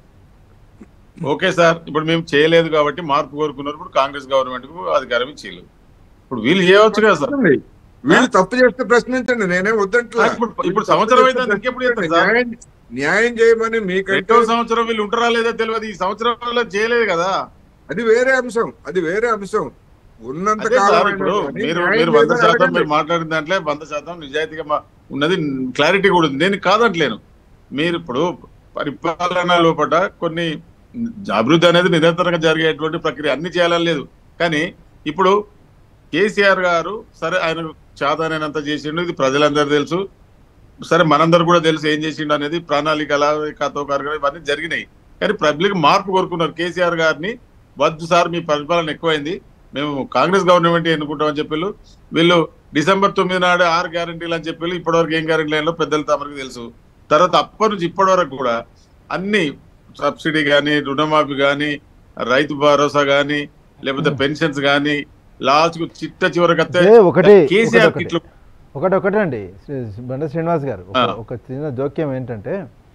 ఓకే సార్ ఇప్పుడు మేము చేయలేదు కాబట్టి మార్పు కోరుకున్నారు ఇప్పుడు కాంగ్రెస్ గవర్నమెంట్ కు అధికారం ఇచ్చేళ్ళు ఇప్పుడు వీళ్ళు చేయవచ్చు కదా సార్ ప్రశ్నించండి. వీళ్ళు తప్పు చేస్తే ప్రశ్నించండి నేనే వద్దంట్లా ఇప్పుడు- ఇప్పుడు సంవత్సరం అయితే ఇంకెప్పుడు చేస్తారు సార్? న్యాయం న్యాయం చేయమని మీకంటే రెండో సంవత్సరం వీళ్ళు ఉంటారా లేదా తెలియదు ఈ సంవత్సరంలో చేయలేదు కదా అది వేరే అంశం అది వేరే అంశం ఉన్నంత అదే సార్ కాలం ఇప్పుడు అయినా కానీ మీరు న్యాయం మీరు వంద చేయమని శాతం అడగండి. మీరు మాట్లాడిన దాంట్లో వంద శాతం నిజాయితీగా మా- ఉన్నది క్లారిటీ కూడా ఉంది నేను కాదంటలేను మీరు ఇప్పుడు పరిపాలన లోపల కొన్ని అభివృద్ధి అనేది నిరంతరంగా జరిగేటువంటి ప్రక్రియ అన్ని చేయాలని లేదు కానీ ఇప్పుడు కేసీఆర్ గారు సరే ఆయన చాదనైనంత చేసిండు ఇది ప్రజలందరూ తెలుసు సరే మనందరూ కూడా తెలుసు ఏం చేసిండు అనేది ప్రణాళిక కథో కార్యక్రమం ఇవన్నీ జరిగినాయి కానీ పబ్లిక్ మార్పు కోరుకున్నారు కేసీఆర్ గారిని వద్దు సార్ మీ పరిపాలన ఎక్కువైంది మేము కాంగ్రెస్ గవర్నమెంట్ ఎన్నుకుంటామని చెప్పి వీళ్ళు డిసెంబర్ తొమ్మిది నాడు ఆరు గ్యారంటీలు అని చెప్పి ఇప్పటివరకు ఏం గ్యారంటీ లేనో పెద్దలు తమరికి తెలుసు తర్వాత అప్పటి నుంచి ఇప్పటి వరకు కూడా అన్ని సబ్సిడీ కానీ రుణమాఫీ కానీ రైతు భరోసా కానీ లేకపోతే పెన్షన్స్ కానీ లాస్ట్ కు చిట్ట చివరికి వస్తే ఏ, ఒకటి కేసీఆర్ ఒకటి, కిట్లు ఒకటి ఒకటే అండి శ్రీ- బండ శ్రీనివాస్ గారు ఒక- ఆ. ఒక చిన్న జోక్యం ఏంటంటే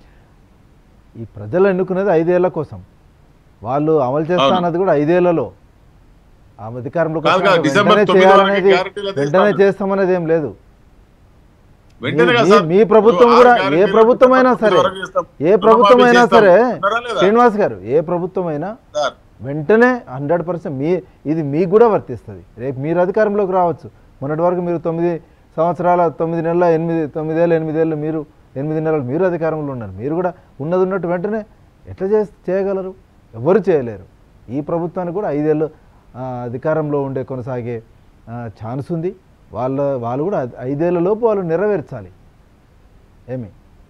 ఈ ప్రజలు ఎన్నుకున్నది ఐదేళ్ల కోసం వాళ్ళు అమలు చేస్తా అవును. అన్నది కూడా ఐదేళ్లలో ఆ అధికారంలోకి కాదు, వచ్చాక కాదు, డిసెంబర్ వెంటనే తొమ్మిది వరకు చేయాలనేది గ్యారెంటీలు అయితే వెంటనే ఇస్తాను. చేస్తామనేది ఏం లేదు వెంటనే మీ- కదా మీ- సార్. మీ ప్రభుత్వం ఇప్పుడు కూడా ఆరు ఏ గ్యారెంటీలు ప్రభుత్వం అయినా తొమ్మిది సరే వరకు చేస్తాం. ఏ ప్రభుత్వం రుణమాఫీ అయినా చేస్తాం. సరే ఉన్నారా లేదా? శ్రీనివాస్ గారు ఏ ప్రభుత్వం అయినా సార్, వెంటనే హండ్రెడ్ పర్సెంట్ మీ ఇది మీకు కూడా వర్తిస్తుంది రేపు మీరు అధికారంలోకి రావచ్చు మొన్నటి వరకు మీరు తొమ్మిది సంవత్సరాల తొమ్మిది నెలల ఎనిమిది తొమ్మిదేళ్ళు ఎనిమిదేళ్ళు మీరు ఎనిమిది నెలలు మీరు అధికారంలో ఉన్నారు మీరు కూడా ఉన్నది ఉన్నట్టు వెంటనే ఎట్లా చే చేయగలరు ఎవరు చేయలేరు ఈ ప్రభుత్వానికి కూడా ఐదేళ్ళు ఆ, అధికారంలో ఉండే కొనసాగే ఆ, ఛాన్స్ ఉంది వాళ్ళ వాళ్ళు కూడా ఐ- ఐదేళ్ల లోపు వాళ్ళు నెరవేర్చాలి ఏమి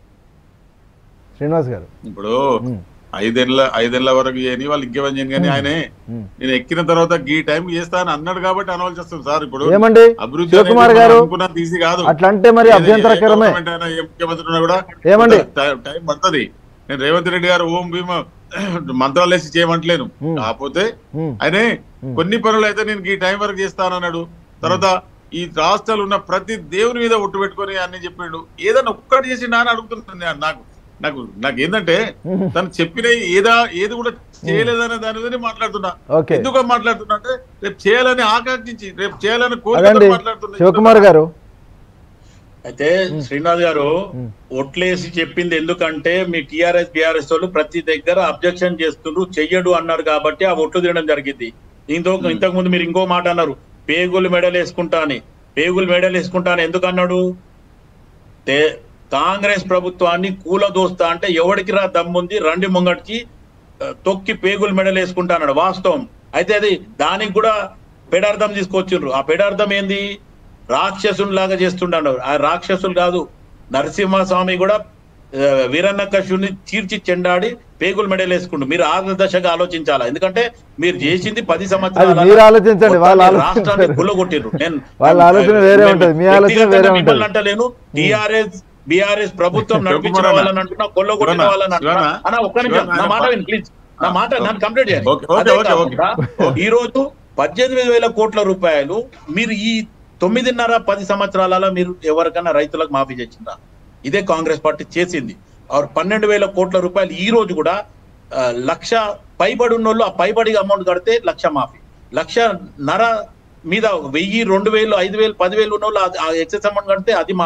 శ్రీనివాస్ గారు ఇప్పుడు ఉమ్, ఐదేళ్ల ఐదేళ్ల వరకు చేయని వాళ్ళు ఇంకేమని చేయను కానీ ఆయనే ఉమ్. నేను ఎక్కిన తర్వాత ఈ టైం చేస్తా అని అన్నాడు కాబట్టి అనవలసి వస్తుంది సార్ ఇప్పుడు ఏమండి అభివృద్ధి శివకుమార్ అనేది గారు మనం అనుకున్నంత ఈజీ కాదు అట్లా అంటే మరి ఏ- ఏ అభ్యంతరకరమే గవర్నమెంట్ అయినా, ఏ ముఖ్యమంత్రి ఉన్నా కూడా ఏమండి? టై- టైం పడుతుంది నేను రేవంత్ రెడ్డి గారు ఓం భీమ మంత్రాలు వేసి చేయమంటలేను ఉమ్. కాకపోతే ఉమ్, ఆయనే ఉమ్. కొన్ని పనులు అయితే నేను ఈ టైం వరకు చేస్తానన్నాడు తర్వాత ఈ రాష్ట్రాలు ఉన్న ప్రతి దేవుని మీద ఒట్టు పెట్టుకొని అన్ని చెప్పిండు ఏదైనా ఒక్కటి చేసిండా అని అడుగుతున్నాను నేను. నాకు నాకు నాకు ఏంటంటే ఉమ్. తను చెప్పిన ఏదా ఏది కూడా చేయలేదనే దాని మీద మాట్లాడుతున్నా ఓకే ఎందుకు మాట్లాడుతున్నా అంటే రేపు చేయాలని ఆకాంక్షించి రేపు చేయాలని అదండి కోరిక మాట్లాడుతున్నా శివకుమార్ గారు అయితే శ్రీనాథ్ గారు ఉమ్. ఒట్లేసి చెప్పింది ఎందుకంటే మీ టిఆర్ఎస్ బిఆర్ఎస్ వాళ్ళు ప్రతి దగ్గర అబ్జెక్షన్ చేస్తుండ్రు చెయ్యడు అన్నారు కాబట్టి ఆ ఒట్లు తినడం జరిగింది ఇంతో ఇంతకు ముందు మీరు ఇంకో మాట అన్నారు పేగులు మెడలు వేసుకుంటా అని పేగులు మెడలు వేసుకుంటా అని ఎందుకు అన్నాడు తే- కాంగ్రెస్ ప్రభుత్వాన్ని కూలదోస్తా అంటే ఎవడికి రా దమ్ముంది రండి ముంగటికి ఆ, తొక్కి పేగులు మెడలు వేసుకుంటా అన్నాడు వాస్తవం అయితే అది దానికి కూడా పెడార్థం తీసుకొచ్చిండ్రు ఆ పెడార్థం ఏంది రాక్షసునిలాగా చేస్తుండడు ఆ రాక్షసులు కాదు నరసింహస్వామి కూడా ఆ, వీరన్న కశ్యుని చీర్చి చెండాడి పేగులు మెడలు వేసుకుంటు మీరు ఆదర్శగా ఆలోచించాలా ఎందుకంటే మీరు చేసింది పది అది సంవత్సరాల మీరు ఆలోచించండి వాళ్ళ మొత్తాన్ని ఆలోచన రాష్ట్రాన్ని వేరే. గుల్లగొట్టిర్రు నేను వాళ్ళ ఆలోచన వేరే నేను ఉంటది. మీ ఆలోచన వ్యక్తిగతంగా వేరే మిమ్మల్ని ఉంటది. అంటలేను టిఆర్ఎస్ బిఆర్ఎస్ ప్రభుత్వం నడిపించిన శివకుమార్ వాళ్ళని అంటున్నా కొల్లగొట్టిన శివన్న, వాళ్ళని అంటున్నా శివన్న, అన్న ఒక్క నిమిషం శివన్న, నా మాట ఆయన విను ప్లీజ్ నా మాట నన్ను కంప్లీట్ చేయండి ఓకే, ఓకే, అదే ఓకే, ఓకే. కాకుండా ఈ రోజు పద్దెనిమిది వేల కోట్ల రూపాయలు మీరు ఈ తొమ్మిదిన్నర పది సంవత్సరాలలో మీరు ఎవరికైనా రైతులకు మాఫీ చేసిందా ఇదే కాంగ్రెస్ పార్టీ చేసింది ఆర్ పన్నెండు వేల కోట్ల రూపాయలు ఈ రోజు కూడా ఆ, లక్ష పైబడి ఉన్న వాళ్ళు ఆ పైబడి అమౌంట్ కడితే లక్ష మాఫీ లక్ష నర మీద వెయ్యి రెండు వేలు ఐదు వేలు పదివేలు ఉన్న వాళ్ళు ఆ- ఆ ఎక్సెస్ అమౌంట్ కడితే అది మాఫీ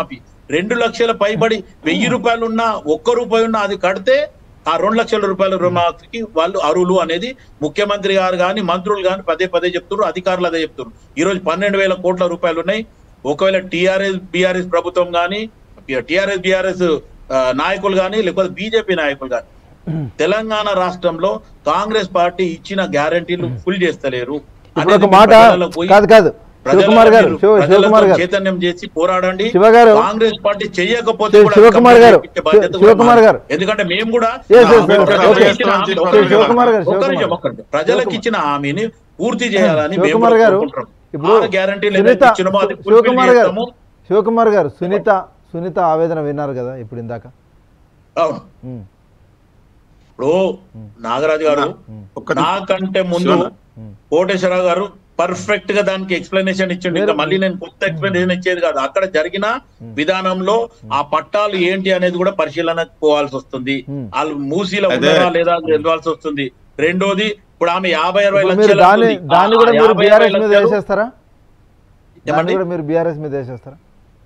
రెండు లక్షల పైబడి వెయ్యి రూపాయలు ఉన్నా ఒక్క రూపాయి ఉన్నా అది కడితే ఆ రెండు లక్షల రూపాయల రుణమాఫీకి వాళ్ళు అరువులు అనేది ముఖ్యమంత్రి గారు కానీ మంత్రులు కానీ పదే పదే చెప్తున్నారు అధికారులు అదే చెప్తున్నారు ఈ రోజు పన్నెండు వేల కోట్ల రూపాయలు ఉన్నాయి ఒకవేళ టిఆర్ఎస్ బిఆర్ఎస్ ప్రభుత్వం కానీ టిఆర్ఎస్ బిఆర్ఎస్ నాయకులు కానీ లేకపోతే బీజేపీ నాయకులు కానీ తెలంగాణ రాష్ట్రంలో కాంగ్రెస్ పార్టీ ఇచ్చిన గ్యారంటీలు ఫుల్ చేస్తలేరు ఇప్పుడు అనేది ఒక మాట ప్రజలలో పోయి- కాదు కాదు శివకుమార్ గారు ప్రజలలో శివ మీరు శివకుమార్ ప్రజలతో గారు చైతన్యం చేసి పోరాడండి శివ గారు కాంగ్రెస్ పార్టీ చెయ్యకపోతే శివ- కూడా శివకుమార్ గారు, కంప్లైంట్ ఇచ్చే బాధ్యత శివ- కూడా శివకుమార్ మాది. గారు. ఎందుకంటే మేము కూడా Yes, yes, yes, ప్రజలకు okay. ఇచ్చిన హామీ- శివ- ఒక్క నిమిషం, శివకుమార్ గారు, ఒక్క శివకుమార్ నిమిషం, ఒక్క నిమిషం. ప్రజలకు ఇచ్చిన హామీని పూర్తి చేయాలని మేము శివకుమార్ కూడా గారు కోరుకుంటున్నాం. ఇప్పుడు ఆరు గ్యారంటీలు సునీత ఏదైతే ఇచ్చినామో అది fulfill శివకుమార్ గారు చేస్తాము. శివకుమార్ గారు సునీత సునీత ఆవేదన విన్నారు కదా ఇప్పుడు ఇందాక అవును ఉమ్, ఇప్పుడు నాగరాజు గారు ఒక్క నాకంటే ముందు శివన్న. ఉమ్. కోటేశ్వరరావు గారు పర్ఫెక్ట్ గా దానికి ఎక్స్ప్లెనేషన్ ఇచ్చిండు ఇంకా మీరు- మళ్ళీ నేను కొత్త ఎక్స్ప్లెనేషన్ ఇచ్చేది కాదు అక్కడ జరిగిన విధానంలో ఆ పట్టాలు ఏంటి అనేది కూడా పరిశీలన పోవాల్సి వస్తుంది Hmm. వాళ్ళు మూసీలో అదే. ఉన్నారా లేదా తెలియాల్సి వస్తుంది రెండోది ఇప్పుడు ఆమె యాభై అరవై ఇప్పుడు మీరు లక్షలు దాన్ని అంటుంది. దాన్ని ఆ కూడా మీరు యాభై బీఆర్ఎస్ అరవై మీద లక్షలు- వేసేస్తారా దాన్ని ఏమండి? కూడా మీరు బీఆర్ఎస్ మీద వేసేస్తారా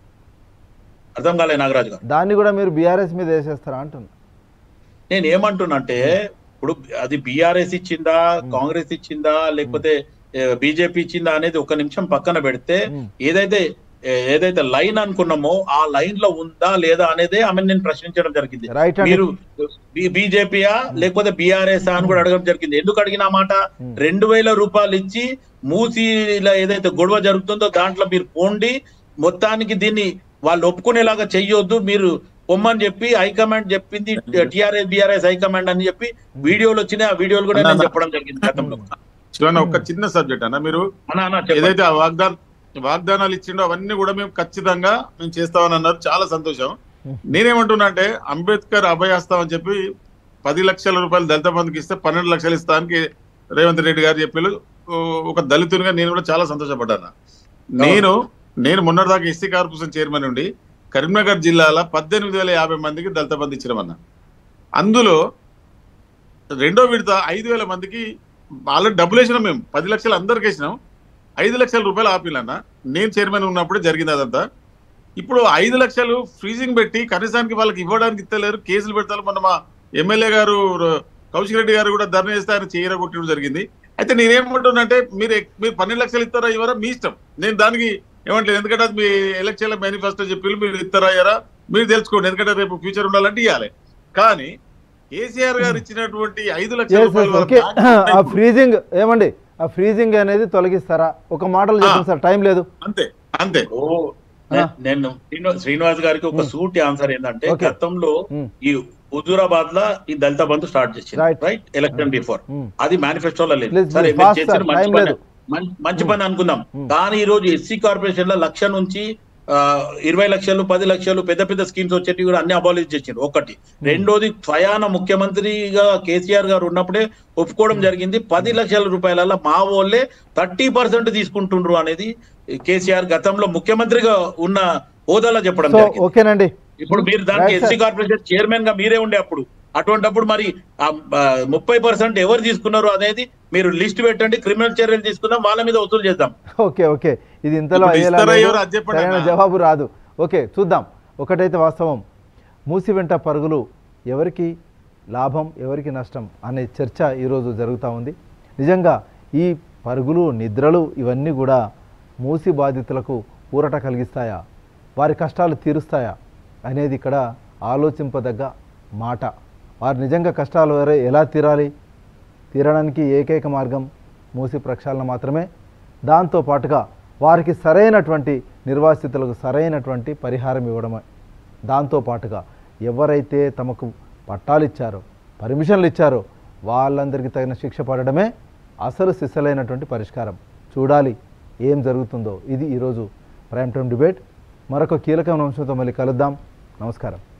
అర్థం కాలే నాగరాజు గారు దాన్ని కూడా మీరు బీఆర్ఎస్ మీద వేసేస్తారా అంటున్నా నేను ఏమంటున్నంటే ఇప్పుడు అది బీఆర్ఎస్ ఇచ్చిందా కాంగ్రెస్ ఇచ్చిందా లేకపోతే బీజేపీ ఇచ్చిందా అనేది ఒక నిమిషం పక్కన పెడితే Hmm. ఏదైతే ఏ- ఏదైతే లైన్ అనుకున్నామో ఆ లైన్ లో ఉందా లేదా అనేదే ఆమె నేను ప్రశ్నించడం జరిగింది రైట్ అండి మీరు బీజేపీయా లేకపోతే బీఆర్ఎస్ అని కూడా అడగడం జరిగింది ఎందుకు అడిగిన మాట Hmm. రెండు వేల రూపాయలు ఇచ్చి మూసీలో ఏదైతే గొడవ జరుగుతుందో దాంట్లో మీరు పోండి మొత్తానికి దీన్ని వాళ్ళు ఒప్పుకునేలాగా చెయ్యొద్దు మీరు పొమ్మని చెప్పి హైకమాండ్ చెప్పింది టిఆర్ఎస్ బిఆర్ఎస్ హైకమాండ్ అని చెప్పి వీడియోలు వచ్చినాయి ఆ వీడియోలు కూడా నేను చెప్పడం జరిగింది గతంలో శివన్న ఒక చిన్న సబ్జెక్ట్ అన్న మీరు అన్న అన్న చెప్పండి. ఏదైతే ఆ వాగ్దాన్ వాగ్దానాలు ఇచ్చిండో అవన్నీ కూడా మేము ఖచ్చితంగా మేము చేస్తామని అన్నారు చాలా సంతోషం నేనేమంటున్నా అంటే అంబేద్కర్ అభయాస్తం అని చెప్పి పది లక్షల రూపాయలు దళిత బంధుకి ఇస్తే పన్నెండు లక్షలు ఇస్తానికి రేవంత్ రెడ్డి గారు చెప్పారు ఒక దళితునిగా నేను కూడా చాలా సంతోషపడ్డాను నేను నేను మొన్నటిదాకా ఎస్సీ కార్పొరేషన్ చైర్మన్ ఉండి కరీంనగర్ జిల్లాలో పద్దెనిమిది వేల యాభై మందికి దళిత బంధు ఇచ్చినామన్నా అందులో రెండో విడత ఐదు వేల మందికి ఆల్రెడీ డబ్బులు వేసినాం మేము పది లక్షలు అందరికి వేసినాం ఐదు లక్షల రూపాయలు ఆపిలన్న నేను చైర్మన్ ఉన్నప్పుడే జరిగింది అదంతా ఇప్పుడు ఐదు లక్షలు ఫ్రీజింగ్ పెట్టి కనీసానికి వాళ్ళకి ఇవ్వడానికి ఇస్తలేరు కేసులు పెడతారు మొన్న మా ఎమ్మెల్యే గారు ర- కౌశిక్ రెడ్డి గారు కూడా ధర్నా చేస్తే ఆయన చీర కొట్టడం జరిగింది అయితే నేనేమంటున్నానంటే మీరు ఎక్- మీరు పన్నెండు లక్షలు ఇస్తారా ఇవ్వరా మీ ఇష్టం నేను దానికి ఏమంటలేదు ఎందుకంటే అది మీ ఎలక్షన్ మేనిఫెస్టో చెప్పి మీరు ఇస్తారా ఇయ్యరా మీరు తెలుసుకోండి ఎందుకంటే రేపు ఫ్యూచర్ ఉండాలంటే ఇవ్వాలి కానీ కేసీఆర్ గారు ఇచ్చినటువంటి ఐదు లక్షల Yes, yes, రూపాయలు వాళ్ళ ఓకే బ్యాంక్ ఉన్నాయి ఆ ఇప్పుడు. ఫ్రీజింగ్ ఏమండి ఆ ఫ్రీజింగ్ అనేది తొలగిస్తారా ఒక మాటలు చెప్పండి సార్ టైం లేదు అంతే అంతే ఓ, నే- నేను శ్రీనివా- శ్రీనివాస్ గారికి ఒక సూటి ఆన్సర్ ఏంటంటే Okay. గతంలో Hmm. ఈ హుజూరాబాద్ లో ఈ దళిత బంధు స్టార్ట్ చేసింది Right. Right election before Hmm. అది మేనిఫెస్టోలో లేదు Please, సరే please, మీరు fast, చేసిన sir. మంచి Time పని లేదు. మం- మంచి పని అనుకుందాం Hmm. కానీ ఈ రోజు ఎస్సీ కార్పొరేషన్ లో లక్ష నుంచి ఆ, ఇరవై లక్షలు పది లక్షలు పెద్ద పెద్ద స్కీమ్స్ వచ్చేటివి కూడా అన్ని అబాలిష్ చేసిండ్రు ఒకటి రెండోది స్వయాన ముఖ్యమంత్రిగా కేసీఆర్ గారు ఉన్నప్పుడే ఒప్పుకోవడం జరిగింది పది లక్షల రూపాయల మా వాళ్ళే థర్టీ పర్సెంట్ తీసుకుంటుండ్రు అనేది కేసీఆర్ గతంలో ముఖ్యమంత్రిగా ఉన్న హోదాలో చెప్పడం సో జరిగింది ఓకేనండి ఇప్పుడు మీరు దానికి Right, sir. SC corporation chairman గా మీరే ఉండే అప్పుడు అటువంటప్పుడు మరి ఆ, ఆ, ముప్పై పర్సెంట్ ఎవరు తీసుకున్నారు అనేది మీరు లిస్ట్ పెట్టండి క్రిమినల్ చర్యలు తీసుకుందాం వాళ్ళ మీద వసూలు చేద్దాం ఓకే ఓకే ఇది ఇంతలో ఇప్పుడు అయ్యేలా ఇస్తారా లేదు. ఎవరు అది చెప్పండి సరైన అన్న. జవాబు రాదు ఓకే చూద్దాం ఒకటైతే వాస్తవం మూసి వెంట పరుగులు ఎవరికి లాభం ఎవరికి నష్టం అనే చర్చ ఈరోజు జరుగుతూ ఉంది నిజంగా ఈ పరుగులు నిద్రలు ఇవన్నీ కూడా మూసి బాధితులకు ఊరట కలిగిస్తాయా వారి కష్టాలు తీరుస్తాయా అనేది ఇక్కడ ఆలోచింపదగ్గ మాట వారు నిజంగా కష్టాలు ఎవరే ఎలా తీరాలి తీరడానికి ఏకైక మార్గం మూసి ప్రక్షాళన మాత్రమే దాంతో పాటుగా వారికి సరైనటువంటి నిర్వాసితులకు సరైనటువంటి పరిహారం ఇవ్వడమే దాంతో పాటుగా ఎవరైతే తమకు పట్టాలు ఇచ్చారో పర్మిషన్లు ఇచ్చారో వాళ్ళందరికీ తగిన శిక్ష పడడమే అసలు సిసలైనటువంటి పరిష్కారం చూడాలి ఏం జరుగుతుందో ఇది ఈరోజు ప్రైమ్ టైం డిబేట్ మరొక కీలకమైన అంశంతో మళ్ళీ కలుద్దాం నమస్కారం